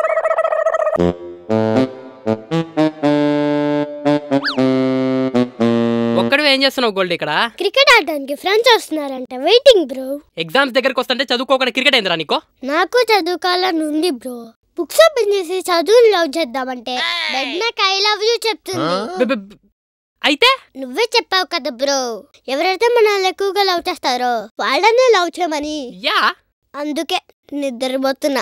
[SPEAKER 7] ఒక్కడివే ఏం చేస్తున్నావు గోల్డ్ ఇక్కడ
[SPEAKER 2] క్రికెట్ ఆడడానికి ఫ్రెండ్స్ వస్తున్నారంట వెయిటింగ్ బ్రో
[SPEAKER 7] ఎగ్జామ్స్ దగ్గరకు వస్తుంటే చదువుకోకుండా క్రికెట్ అయిందిరా నీకో
[SPEAKER 2] నాకు చదువుకోవాలని ఉంది బ్రో బుక్స్ ఓపెన్ చేసి చదువులు లవ్ చేద్దామంటే బెడ్ నాకు ఐ లవ్ యూ చెప్తుంది
[SPEAKER 7] బె- బె- అయితే
[SPEAKER 2] నువ్వే చెప్పావు కదా బ్రో ఎవరైతే మనల్ని ఎక్కువగా లవ్ చేస్తారో వాళ్ళనే లవ్ చేయమని
[SPEAKER 7] యా
[SPEAKER 2] అందుకే నిద్రపోతున్నా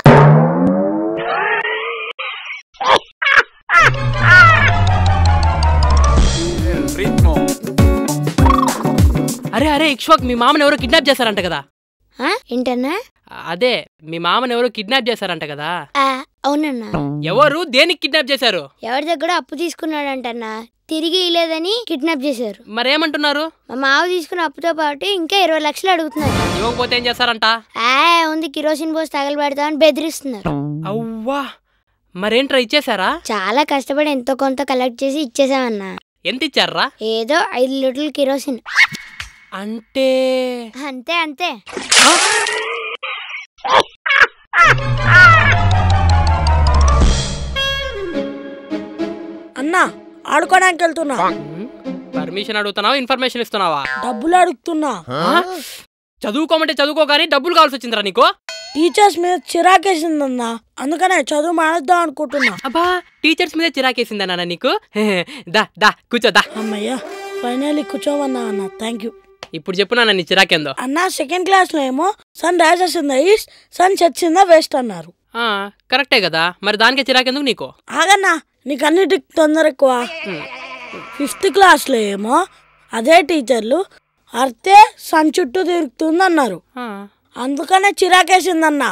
[SPEAKER 7] అరే అరే ఇక్ష్వాక్ మీ మామని ఎవరో కిడ్నాప్ చేశారంట కదా
[SPEAKER 2] ఆ? ఏంటన్నా
[SPEAKER 7] అదే మీ మామని ఎవరో కిడ్నాప్ చేశారంట కదా
[SPEAKER 2] ఆ, అవునన్నా
[SPEAKER 7] ఎవరు దేనికి కిడ్నాప్ చేశారు
[SPEAKER 2] ఎవరి దగ్గర అప్పు తీసుకున్నాడంటన్నా తిరిగి ఇలేదని కిడ్నాప్ చేశారు
[SPEAKER 7] మరేమంటున్నారు
[SPEAKER 2] మా మావ తీసుకున్న అప్పుతో పాటు ఇంకా ఇరవై లక్షలు అడుగుతున్నారు
[SPEAKER 7] ఇవ్వకపోతే ఏం చేస్తారంట
[SPEAKER 2] ఆ ఉంది కిరోసిన్ పోసి తగలబెడతామని బెదిరిస్తున్నారు
[SPEAKER 7] అవ్వా మరేంట్రా ఇచ్చేశారా
[SPEAKER 2] చాలా కష్టపడి ఎంతో కొంత కలెక్ట్ చేసి ఇచ్చేసామన్నా
[SPEAKER 7] ఎంత ఇచ్చారా
[SPEAKER 2] ఏదో ఐదు లీటర్లు కిరోసిన్
[SPEAKER 7] అంటే
[SPEAKER 2] అంతే అంతే
[SPEAKER 5] అన్నా ఆడుకోవడానికి వెళ్తున్నా
[SPEAKER 7] పర్మిషన్ అడుగుతున్నావా ఇన్ఫర్మేషన్ ఇస్తున్నావా
[SPEAKER 5] డబ్బులు అడుగుతున్నా
[SPEAKER 7] ఆ? చదువుకోమంటే చదువుకో కానీ డబ్బులు కావాల్సి వచ్చిందిరా నీకు
[SPEAKER 5] టీచర్స్ మీద చిరాకేసిందన్నా అందుకనే చదువు మానేద్దాం అనుకుంటున్నా
[SPEAKER 7] అబ్బా టీచర్స్ మీద చిరాకేసిందా నాన్న నీకు దా దా కూర్చో దా
[SPEAKER 5] అమ్మయ్యా ఫైనల్లీ కూర్చోమన్నా అన్న థ్యాంక్ యూ
[SPEAKER 7] ఇప్పుడు చెప్పు నాన్న నీ చిరాకేందో
[SPEAKER 5] అన్న సెకండ్ క్లాస్ లో ఏమో sun rises in the east sun sets in the west అన్నారు
[SPEAKER 7] ఆ, కరెక్టే కదా మరి దానికే చిరాకెందుకు నీకు
[SPEAKER 5] ఆగన్నా నీకు అన్నిటికి తొందర ఎక్కువ ఫిఫ్త్ క్లాస్ లో ఏమో అదే టీచర్లు అర్తే సన్ చుట్టూ తిరుగుతుంది అన్నారు
[SPEAKER 7] ఆ.
[SPEAKER 5] అందుకనే చిరాకేసిందన్నా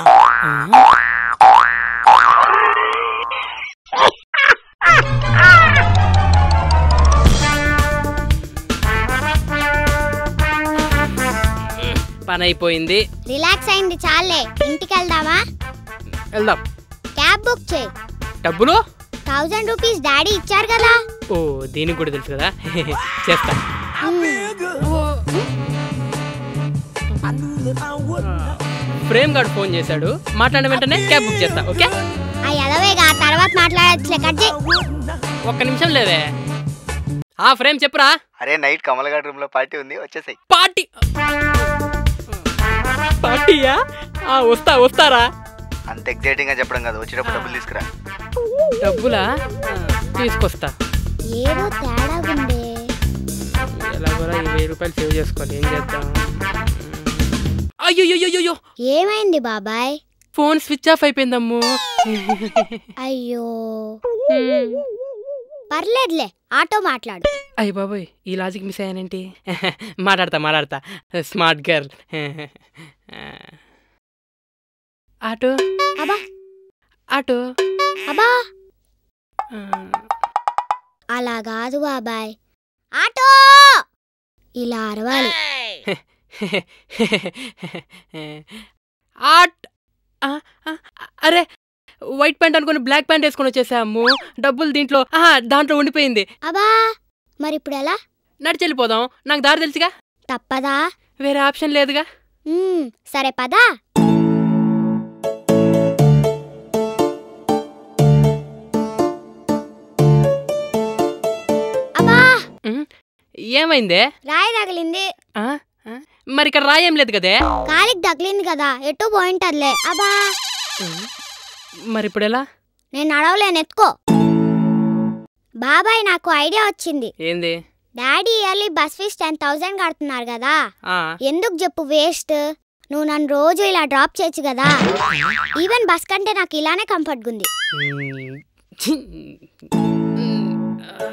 [SPEAKER 7] పని అయిపోయింది
[SPEAKER 2] రిలాక్స్ అయింది చాలే ఇంటికి వెళ్దామా
[SPEAKER 7] వెళ్దాం
[SPEAKER 2] క్యాబ్ బుక్ చేయి
[SPEAKER 7] డబ్బులు
[SPEAKER 2] థౌజండ్ రూపీస్ డాడీ ఇచ్చారు కదా
[SPEAKER 7] ఓ దీనికి కూడా తెలుసు కదా చేస్తా ప్రేమ్ గారు ఫోన్ చేశాడు మాట్లాడిన వెంటనే క్యాబ్ బుక్ చేస్తా ఓకే
[SPEAKER 2] ఆ ఎదవేగా తర్వాత మాట్లాడచ్చులే కట్ చేయి
[SPEAKER 7] ఒక్క నిమిషం లేవే ఆ ఫ్రేమ్ చెప్పురా
[SPEAKER 13] అరే నైట్ కమల్ గారి రూమ్ లో పార్టీ ఉంది వచ్చేసాయి
[SPEAKER 7] పార్టీ పార్టీయా ఆ, వస్తా వస్తారా
[SPEAKER 13] అంత ఎగ్జైటింగ్ గా చెప్పడం కాదు వచ్చేటప్పుడు డబ్బులు తీసుకురా
[SPEAKER 7] డబ్బులా ఆ, తీసుకొస్తా
[SPEAKER 2] ఏదో తేడా ఉందే
[SPEAKER 7] ఎలాగోలా ఈ వెయ్యి రూపాయలు సేవ్ చేసుకోవాలి ఏం చేద్దాం అయ్యో
[SPEAKER 2] ఏమైంది బాబాయ్
[SPEAKER 7] ఫోన్ స్విచ్ ఆఫ్ అయిపోయిందమ్ము
[SPEAKER 2] అయ్యో పర్లేదులే ఆటో మాట్లాడు
[SPEAKER 7] అయ్య బాబోయ్ ఈ లాజిక్ మిస్ అయ్యానేంటి మాట్లాడతా మాట్లాడతా స్మార్ట్ గర్ల్ ఆటో
[SPEAKER 2] అబ్బా
[SPEAKER 7] ఆటో
[SPEAKER 2] అబ్బా అలా కాదు బాబాయ్ ఆటో ఇలా అరవాలి
[SPEAKER 7] ఆట్ ఆ, ఆ, అరే వైట్ ప్యాంట్ అనుకుని బ్లాక్ ప్యాంట్ వేసుకొని వచ్చేసా అమ్ము డబ్బులు దీంట్లో ఆహా, దాంట్లో ఉండిపోయింది
[SPEAKER 2] అబ్బా మరి ఇప్పుడు ఎలా
[SPEAKER 7] నడిచి వెళ్ళిపోదాం నాకు దారి తెలుసుగా
[SPEAKER 2] తప్పదా
[SPEAKER 7] వేరే ఆప్షన్ లేదుగా
[SPEAKER 2] మ్మ్, సరే పదా అబ్బా
[SPEAKER 7] ఏమైందే
[SPEAKER 2] రాయి తగిలింది
[SPEAKER 7] ఆ? ఆ? మరి ఇక్కడ రాయేం లేదు కదే
[SPEAKER 2] కాలికి తగిలింది కదా ఎటు పోయింటదిలే అబ్బా
[SPEAKER 7] మరి ఇప్పుడు ఎలా
[SPEAKER 2] నేను నడవలేను ఎత్తుకో బాబాయ్ నాకు ఐడియా వచ్చింది
[SPEAKER 7] ఏంది
[SPEAKER 2] daddy yearly bus fees ten thousand కడుతున్నారు కదా
[SPEAKER 7] ఆ,
[SPEAKER 2] ఎందుకు చెప్పు వేస్ట్ నువ్వు నన్ను రోజు ఇలా డ్రాప్ చేయొచ్చు కదా ఈవెన్ బస్ కంటే నాకు ఇలానే కంఫర్ట్గా ఉంది
[SPEAKER 7] మ్మ్. ఛీ. మ్మ్. ఆ.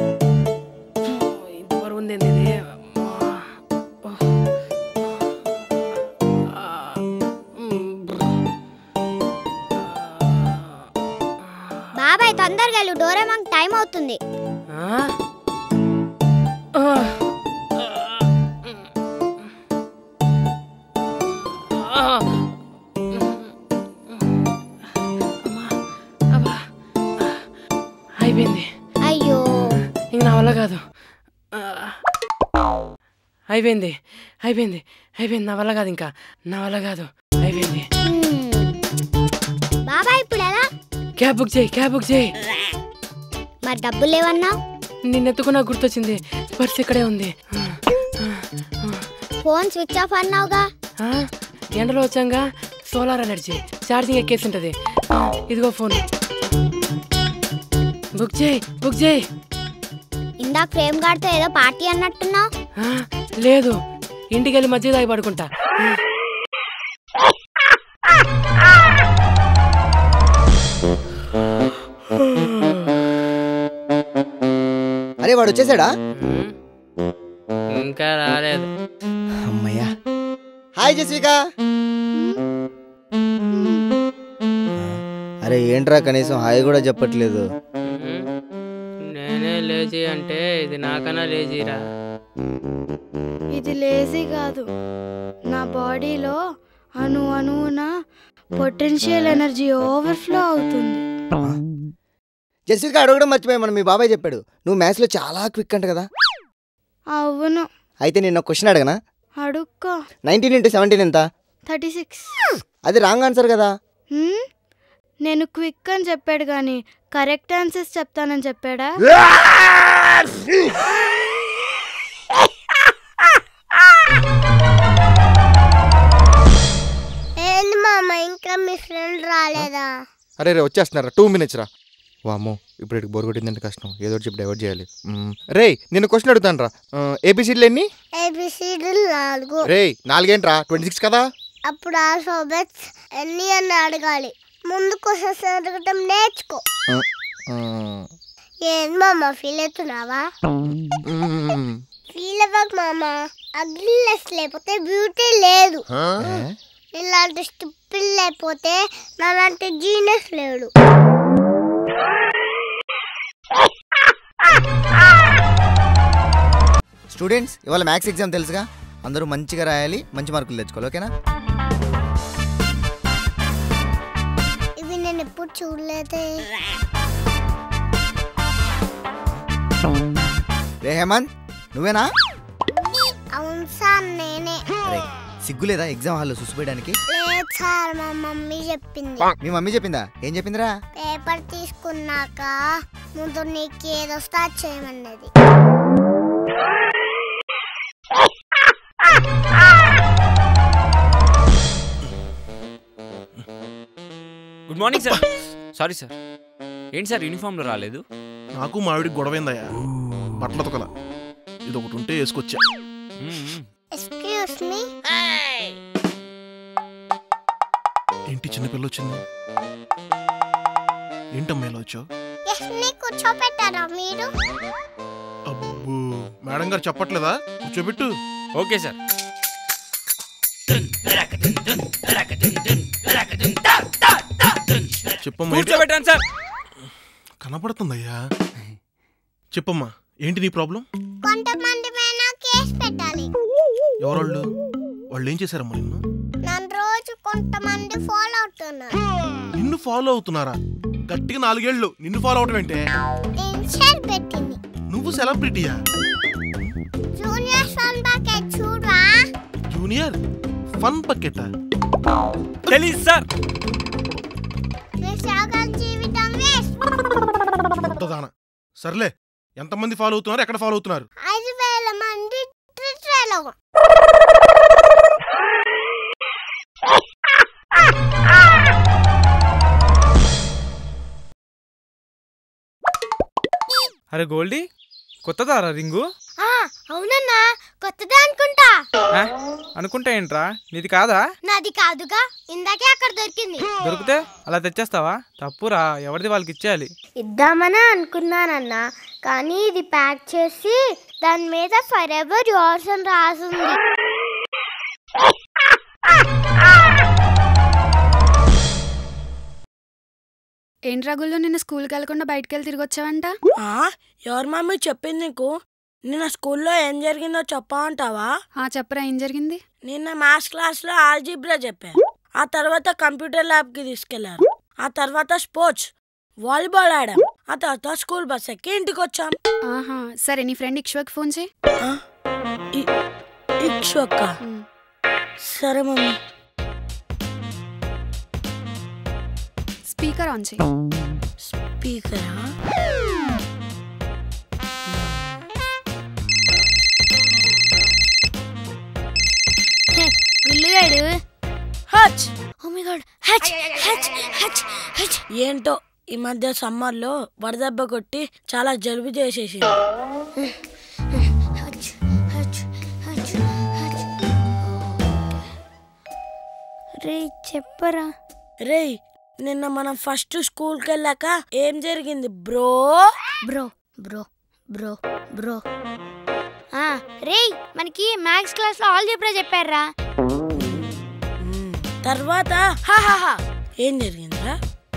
[SPEAKER 7] ఇంత బరువు ఉంది ఏంది ఇది? అమ్మా. ఆ. మ్మ్.
[SPEAKER 2] బాబాయ్ తొందరగా వెళ్ళు డోరేమాంగ్ టైం అవుతుంది
[SPEAKER 7] ఆ? ఆ. ఆ. అమ్మా. అబ్బా. అయిపోయింది
[SPEAKER 2] అయ్యో
[SPEAKER 7] ఇంక నా వల్ల కాదు ఆ. అయిపోయింది అయిపోయింది అయిపోయింది నా వల్ల కాదు ఇంకా నా వల్ల కాదు అయిపోయింది
[SPEAKER 2] బాబాయ్ ఇప్పుడు ఎలా
[SPEAKER 7] క్యాబ్ బుక్ చేయి క్యాబ్ బుక్ చేయి
[SPEAKER 2] మరి డబ్బులు లేవన్నావు
[SPEAKER 7] నిన్నెత్తుకున్నా గుర్తొచ్చింది పర్స్ ఇక్కడే ఉంది
[SPEAKER 2] ఫోన్ స్విచ్ ఆఫ్ అన్నావుగా
[SPEAKER 7] ఆ, ఎండలో వచ్చాంగా సోలార్ ఎనర్జీ ఛార్జింగ్ ఎక్కేసి ఉంటుంది ఆ, ఇదిగో ఫోన్ బుక్ చేయి బుక్ చేయి
[SPEAKER 2] ఇందాక ఫ్రేమ్ గార్డ్తో ఏదో పార్టీ అన్నట్టున్నావు
[SPEAKER 7] ఆ, లేదు ఇంటికి వెళ్ళి మధ్య తాగి పడుకుంటా
[SPEAKER 14] అరే వాడు వచ్చేసాడా
[SPEAKER 7] ఇంకా రాలేదు
[SPEAKER 14] అమ్మయ్యా హాయ్ జస్విక అరే ఏంట్రా కనీసం హాయ్ కూడా చెప్పట్లేదు
[SPEAKER 7] నేనే లేజీ అంటే ఇది నాకన్నా లేజీరా
[SPEAKER 1] ఇది లేజీ కాదు నా బాడీలో అణు అణువున పొటెన్షియల్ ఎనర్జీ ఓవర్ఫ్లో అవుతుంది
[SPEAKER 14] జస్విక అడగడం మర్చిపోయా మనం మీ బాబాయ్ చెప్పాడు నువ్వు మ్యాథ్స్లో చాలా క్విక్ అంట కదా
[SPEAKER 1] అవును
[SPEAKER 14] అయితే నేను ఒక క్వశ్చన్ అడగనా
[SPEAKER 1] అడుక్కో
[SPEAKER 14] నైన్టీన్ ఇంటూ సెవెంటీన్ ఎంత
[SPEAKER 1] థర్టీ సిక్స్
[SPEAKER 14] అది రాంగ్ ఆన్సర్ కదా
[SPEAKER 1] నేను క్విక్ అని చెప్పాడు కానీ కరెక్ట్ ఆన్సర్స్ చెప్తానని చెప్పాడా
[SPEAKER 2] ఏంది మామ ఇంకా మీ ఫ్రెండ్ రాలేదా
[SPEAKER 11] అరే రే వచ్చేస్తున్నారా టూ మినిట్స్ రా వామ్మో ఇప్పుడు ఇక్కడికి బోర్ కొట్టిందంటే కష్టం ఏదో ఒకటి చెప్పి డైవర్ట్ చేయాలి మ్మ్. రే నేను క్వశ్చన్ అడుగుతాను రా ఏబిసిడ్లు ఎన్ని
[SPEAKER 2] ఏబిసిడీలు నాలుగు
[SPEAKER 11] రే నాలుగేంట్రా ట్వంటీ సిక్స్ కదా
[SPEAKER 2] అప్పుడు ఆల్ఫాబెట్స్ ఎన్ని అని అడగాలి ముందు క్వశ్చన్స్ అడగటం నేర్చుకో
[SPEAKER 11] ఆ, ఆ,
[SPEAKER 2] ఏంది మామ ఫీల్ అవుతున్నావా
[SPEAKER 11] మ్మ్.
[SPEAKER 2] ఫీల్ అవ్వకు మామ అగ్లీనెస్ లేకపోతే బ్యూటీ లేదు
[SPEAKER 11] ఆ?
[SPEAKER 2] ఇలాంటి స్టిప్పులు లేకపోతే నాలాంటి జీనస్ లేడు
[SPEAKER 14] స్టూడెంట్స్ ఇవాళ మ్యాథ్స్ ఎగ్జామ్ తెలుసుగా అందరూ మంచిగా రాయాలి మంచి మార్కులు తెచ్చుకోవాలి ఓకేనా
[SPEAKER 2] ఇవి నేను ఎప్పుడు చూడలేదే
[SPEAKER 14] రే హేమంత్ నువ్వేనా
[SPEAKER 2] అవును సార్ నేనే
[SPEAKER 14] రే సిగ్గులేదా ఎగ్జామ్ హాల్లో చూసిపోయడానికి
[SPEAKER 2] లేదు సార్ మా మమ్మీ చెప్పింది
[SPEAKER 14] మీ మమ్మీ చెప్పిందా ఏం చెప్పిందిరా
[SPEAKER 2] పేపర్ తీసుకున్నాక ముందు నీకు ఏదొస్తే అది చేయమన్నది
[SPEAKER 4] good morning sir sorry sir ఏంటి సార్ యూనిఫామ్లో రాలేదు
[SPEAKER 11] నాకు మా ఆవిడికి గొడవైందయ్యా బట్టల తొకల ఇది ఒకటి ఉంటే వేసుకొచ్చా
[SPEAKER 2] ఎక్స్క్యూస్ మీ
[SPEAKER 15] చిన్నపిల్ల వచ్చింది ఏంటమ్మా ఇలా వచ్చావు
[SPEAKER 2] యష్ని కూర్చోపెట్టారా మీరు
[SPEAKER 15] అబ్బో మేడం గారు చెప్పట్లేదా కూర్చోబెట్టు
[SPEAKER 4] ఓకే సార్
[SPEAKER 15] చెప్పమ్మా ఏంటి-
[SPEAKER 4] కూర్చోబెట్టాను సార్
[SPEAKER 15] కనపడుతుందయ్యా చెప్పమ్మా ఏంటి నీ ప్రాబ్లం
[SPEAKER 2] కొంతమంది పైన కేసు పెట్టాలి
[SPEAKER 15] ఎవరోళ్ళు వాళ్ళు ఏం చేశారమ్మా నిన్ను
[SPEAKER 2] నన్ను రోజు కొంతమంది ఫాలో అవుతున్నారు
[SPEAKER 15] నిన్ను ఫాలో అవుతున్నారా గట్టిగా నాలుగేళ్ళు నిన్ను ఫాలో అవటం ఏంటే
[SPEAKER 2] ఇన్షర్ పెట్టింది
[SPEAKER 15] నువ్వు సెలబ్రిటీయా
[SPEAKER 2] జూనియర్ సన్ బకెట్ చూడరా
[SPEAKER 15] జూనియర్ ఫన్ బకెటా
[SPEAKER 4] తెలీదు సార్
[SPEAKER 2] నీ సగం జీవితం వేస్ట్
[SPEAKER 15] కొత్తదాన సర్లే ఎంతమంది ఫాలో అవుతున్నారు ఎక్కడ ఫాలో అవుతున్నారు
[SPEAKER 2] ఐదు వేల మంది ట్విట్టర్లో
[SPEAKER 6] అరే గోల్డీ కొత్తదారా రింగు
[SPEAKER 2] అవునన్నా కొత్తదే అనుకుంటా
[SPEAKER 6] ఆ? అనుకుంటా ఏంట్రా నీది కాదా
[SPEAKER 2] నాది కాదుగా ఇందాకే అక్కడ దొరికింది
[SPEAKER 6] దొరికితే అలా తెచ్చేస్తావా తప్పురా ఎవరిది వాళ్ళకి ఇచ్చేయాలి
[SPEAKER 2] ఇద్దామని అనుకున్నానన్నా కానీ ఇది ప్యాక్ చేసి దాని మీద ఫర్ ఎవర్ యోర్స్ అని రాసింది
[SPEAKER 10] ఏంటి రగుల్లో నిన్న స్కూల్కి వెళ్ళకుండా బయటకు వెళ్ళి తిరిగి వచ్చావంట
[SPEAKER 5] ఆ, ఎవరి మమ్మీ చెప్పింది నీకు నిన్న స్కూల్లో ఏం జరిగిందో చెప్పమంటావా
[SPEAKER 10] ఆ చెప్పరా ఏం జరిగింది
[SPEAKER 5] నిన్న మ్యాథ్స్ క్లాస్లో ఆల్జీబ్రా చెప్పారు ఆ తర్వాత కంప్యూటర్ ల్యాబ్కి తీసుకెళ్లారు ఆ తర్వాత స్పోర్ట్స్ వాలీబాల్ ఆడాం ఆ తర్వాత స్కూల్ బస్ ఎక్కి ఇంటికి వచ్చాం
[SPEAKER 10] ఆహా సరే నీ ఫ్రెండ్ ఇక్ష్వాకి ఫోన్ చేయి
[SPEAKER 5] ఇక్షొక్క సరే మమ్మీ
[SPEAKER 10] స్పీకర్ ఆన్ చేయి
[SPEAKER 5] స్పీకరా
[SPEAKER 2] గుల్లుగాడు
[SPEAKER 5] హచ్
[SPEAKER 2] ఓ మై గాడ్ హచ్ హచ్ హచ్ హచ్
[SPEAKER 5] ఏంటో ఈ మధ్య సమ్మర్లో వడదెబ్బ కొట్టి చాలా జలుబు చేసేసింది
[SPEAKER 2] హచ్ హచ్ హచ్ హచ్ రే చెప్పరా
[SPEAKER 5] రేయ్ నిన్న మనం ఫస్ట్ స్కూల్కి వెళ్ళాక ఏం జరిగింది bro
[SPEAKER 2] bro bro bro bro ఆ రేయ్ మనకి మ్యాథ్స్ క్లాస్ లో ఆల్జీబ్రా చెప్పారా
[SPEAKER 5] తర్వాత హాహాహా ఏం జరిగిందిరా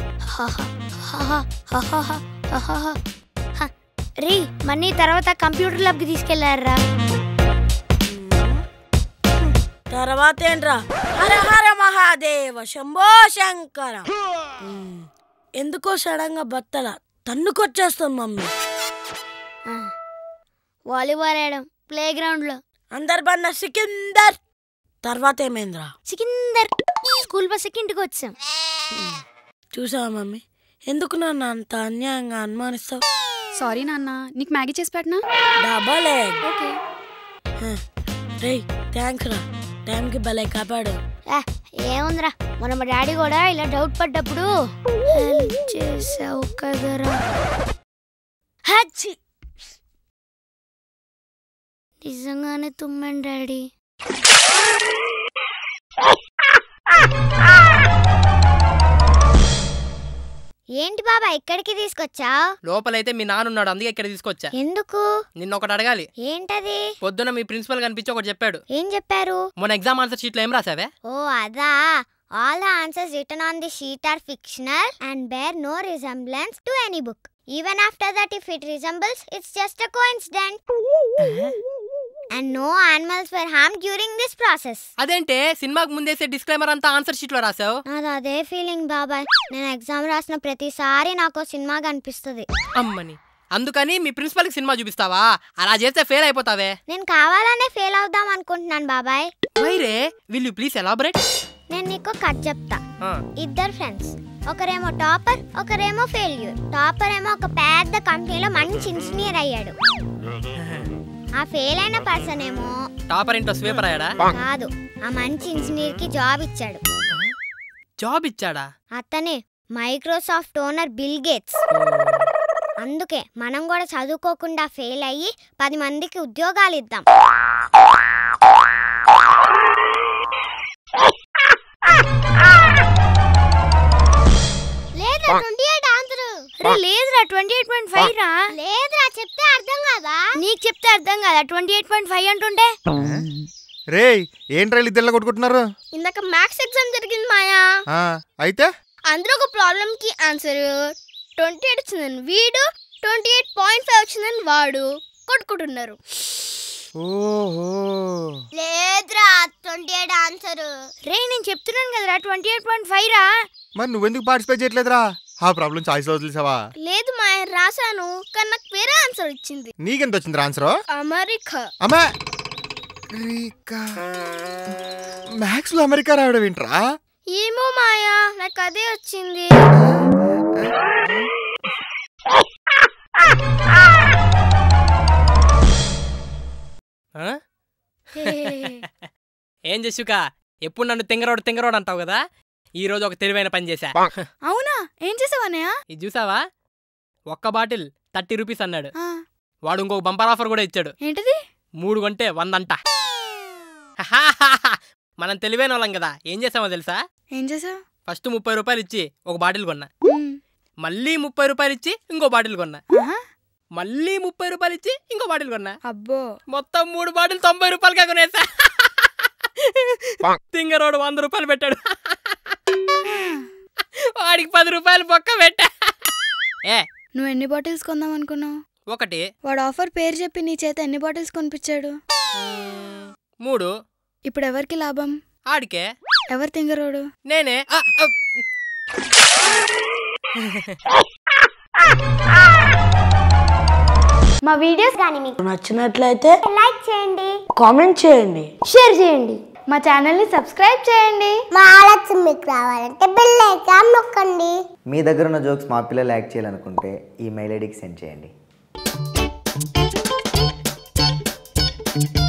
[SPEAKER 2] రే మనీ తర్వాత కంప్యూటర్ ల్యాబ్ కి తీసుకెళ్లారా
[SPEAKER 5] తర్వాత ఏంట్రా హర హర మహాదేవ శంభో శంకర మ్మ్. ఎందుకో సడన్ గా బత్తల తన్నుకొచ్చేస్తుంది మమ్మీ
[SPEAKER 2] వాలీబాల్ ఆడడం ప్లే గ్రౌండ్ లో
[SPEAKER 5] అందరు బంద సికిందర్ తర్వాత ఏమైందిరా
[SPEAKER 2] సికిందర్ స్కూల్ బస్ ఎక్కి ఇంటికి వచ్చాం
[SPEAKER 5] చూసావా మమ్మీ ఎందుకు నన్ను అంత అన్యాయంగా అనుమానిస్తావు
[SPEAKER 10] సారీ నాన్న నీకు మ్యాగీ చేసి పెట్టనా
[SPEAKER 5] డబల్ ఎగ్
[SPEAKER 10] ఓకే
[SPEAKER 5] రేయ్ థ్యాంక్స్ రా టైంకి భలే కాపాడు
[SPEAKER 2] ఏ, ఏముందిరా మన మా డాడీ కూడా ఇలా డౌట్ పడ్డప్పుడు హెల్ప్ చేసావు కదరా హచ్చి నిజంగానే తుమ్మాను డాడీ ఏంటి బాబా ఇక్కడికి తీసుకొచ్చావు
[SPEAKER 7] లోపలైతే మీ నాన్న ఉన్నాడు అందుకే ఇక్కడ తీసుకొచ్చా
[SPEAKER 2] ఎందుకు
[SPEAKER 7] నిన్న ఒకటి అడగాలి
[SPEAKER 2] ఏంటది
[SPEAKER 7] పొద్దున మీ ప్రిన్సిపల్ కనిపించి ఒకటి చెప్పాడు
[SPEAKER 2] ఏం చెప్పారు
[SPEAKER 7] మొన్న ఎగ్జామ్ ఆన్సర్ షీట్లో ఏం రాసావే
[SPEAKER 2] ఓ అదా all the answers return on the sheet are fictional and bear no resemblance to any book even after that if it resembles it's just a coincident and no animals were harm during this process
[SPEAKER 7] అదేంటే సినిమాకు ముందేసే disclaimer అంతా answer షీట్లో రాసావు
[SPEAKER 2] నాది అదే feeling బాబాయ్ నేను exam రాసిన ప్రతిసారి నాకు సినిమా కనిపిస్తుంది
[SPEAKER 7] అమ్మని అందుకని మీ ప్రిన్సిపల్ కి సినిమా చూపిస్తావా అలా చేస్తే ఫెయిల్ అయిపోతావే
[SPEAKER 2] నేను కావాలనే ఫెయిల్ అవుదాం అనుకుంటున్నాను బాబాయ్
[SPEAKER 7] వైరే విల్ యూ ప్లీజ్ ఎలాబరేట్
[SPEAKER 2] నేను నీకు కట్ చెప్తా ఇద్దరు ఫ్రెండ్స్ ఒకరేమో టాపర్ ఒకరేమో ఫెయిల్యూర్ టాపర్ ఏమో ఒక పెద్ద కంపెనీలో మంచి ఇంజనీర్ అయ్యాడు ఆ ఫెయిల్ అయిన పర్సన్ ఏమో
[SPEAKER 7] టాపర్ ఇంట్లో స్వీపర్ అయ్యాడా
[SPEAKER 2] కాదు ఆ మంచి ఇంజనీర్ కి జాబ్ ఇచ్చాడు
[SPEAKER 7] జాబ్ ఇచ్చాడా
[SPEAKER 2] అతనే మైక్రోసాఫ్ట్ ఓనర్ బిల్ గేట్స్ అందుకే మనం కూడా చదువుకోకుండా ఫెయిల్ అయ్యి పది మందికి ఉద్యోగాలు ఇద్దాం
[SPEAKER 3] రే, లేదురా ట్వంటీ ఎయిట్ పాయింట్ ఫైవ్ రా
[SPEAKER 2] లేదురా చెప్తే అర్థం కాదా
[SPEAKER 3] నీకు చెప్తే అర్థం కదా ట్వంటీ ఎయిట్ పాయింట్ ఫైవ్ అంటుంటే
[SPEAKER 11] రే ఏంట్రా వీళ్ళు ఇద్దరు కొట్టుకుంటున్నారు
[SPEAKER 2] ఇందాక మ్యాథ్స్ ఎగ్జామ్ జరిగింది మాయా
[SPEAKER 11] ఆ, అయితే
[SPEAKER 2] అందులో ఒక ప్రాబ్లం కి ఆన్సర్ ట్వంటీ ఎయిట్ వచ్చిందని వీడు ట్వంటీ ఎయిట్ పాయింట్ ఫైవ్ వచ్చిందని వాడు కొట్టుకుంటున్నారు
[SPEAKER 11] ఓహో
[SPEAKER 2] లేదురా ట్వంటీ ఎయిట్ ఆన్సర్
[SPEAKER 3] రే నేను చెప్తున్నాను కదరా ట్వంటీ ఎయిట్ పాయింట్ ఫైవ్ రా
[SPEAKER 11] మరి నువ్వెందుకు పార్టిసిపేట్ చేయట్లేదురా ఆ ప్రాబ్లం చాయిస్ వదిలేసావా
[SPEAKER 2] లేదు మాయ రాశాను కానీ నాకు వేరే ఆన్సర్ ఇచ్చింది
[SPEAKER 11] నీకెంత వచ్చింది ఆన్సర్
[SPEAKER 2] అమెరికా
[SPEAKER 11] అమ్మా అమెరికా మ్యాథ్స్ లో అమెరికా రావడం ఏంట్రా
[SPEAKER 2] ఏమో మాయా నాకు అదే వచ్చింది
[SPEAKER 7] ఆ? ఏం చేసుక ఎప్పుడు నన్ను తింగరోడు తింగరోడు అంటావు కదా ఈ రోజు ఒక తెలివైన పని చేశా
[SPEAKER 1] అవునా ఏం చేసావన్నయ్య
[SPEAKER 7] ఇది చూసావా ఒక్క బాటిల్ థర్టీ రూపీస్ అన్నాడు
[SPEAKER 1] ఆ.
[SPEAKER 7] వాడు ఇంకొక బంపర్ ఆఫర్ కూడా ఇచ్చాడు
[SPEAKER 1] ఏంటిది
[SPEAKER 7] మూడు కొంటే వందంట మనం తెలివైన వాళ్ళం కదా ఏం చేసామో తెలుసా
[SPEAKER 1] ఏం చేసావు
[SPEAKER 7] ఫస్ట్ ముప్పై రూపాయలు ఇచ్చి ఒక బాటిల్ కొన్నా మళ్ళీ ముప్పై రూపాయలు ఇచ్చి ఇంకో బాటిల్ కొన్నా మళ్ళీ ముప్పై రూపాయలు ఇచ్చి ఇంకో బాటిల్ కొన్నా
[SPEAKER 1] అబ్బో
[SPEAKER 7] మొత్తం మూడు బాటిల్ తొంభై రూపాయలకే కొనేసా తింగరోడు వంద రూపాయలు పెట్టాడు వాడికి పది రూపాయలు పక్క పెట్టా ఏ
[SPEAKER 1] నువ్వు ఎన్ని బాటిల్స్ కొందాం అనుకున్నావు
[SPEAKER 7] ఒకటి
[SPEAKER 1] వాడు ఆఫర్ పేరు చెప్పి నీ చేత ఎన్ని బాటిల్స్ కొనిపించాడు
[SPEAKER 7] మూడు
[SPEAKER 1] ఇప్పుడు ఎవరికి లాభం
[SPEAKER 7] ఆడికే
[SPEAKER 1] ఎవరు తింగరోడు
[SPEAKER 7] నేనే ఆ, ఆ.
[SPEAKER 2] మా వీడియోస్ కానీ మీకు
[SPEAKER 5] నచ్చినట్లయితే
[SPEAKER 2] లైక్ చేయండి
[SPEAKER 5] కామెంట్ చేయండి
[SPEAKER 2] షేర్ చేయండి
[SPEAKER 1] మా ఛానల్ని సబ్స్క్రైబ్ చేయండి
[SPEAKER 2] మా ఆలస్యం మీకు రావాలంటే బెల్ ఐకాన్ నొక్కండి
[SPEAKER 13] మీ దగ్గర ఉన్న జోక్స్ మా పిల్లలు యాక్ట్ చేయాలనుకుంటే ఈ మెయిల్ ఐడికి సెండ్ చేయండి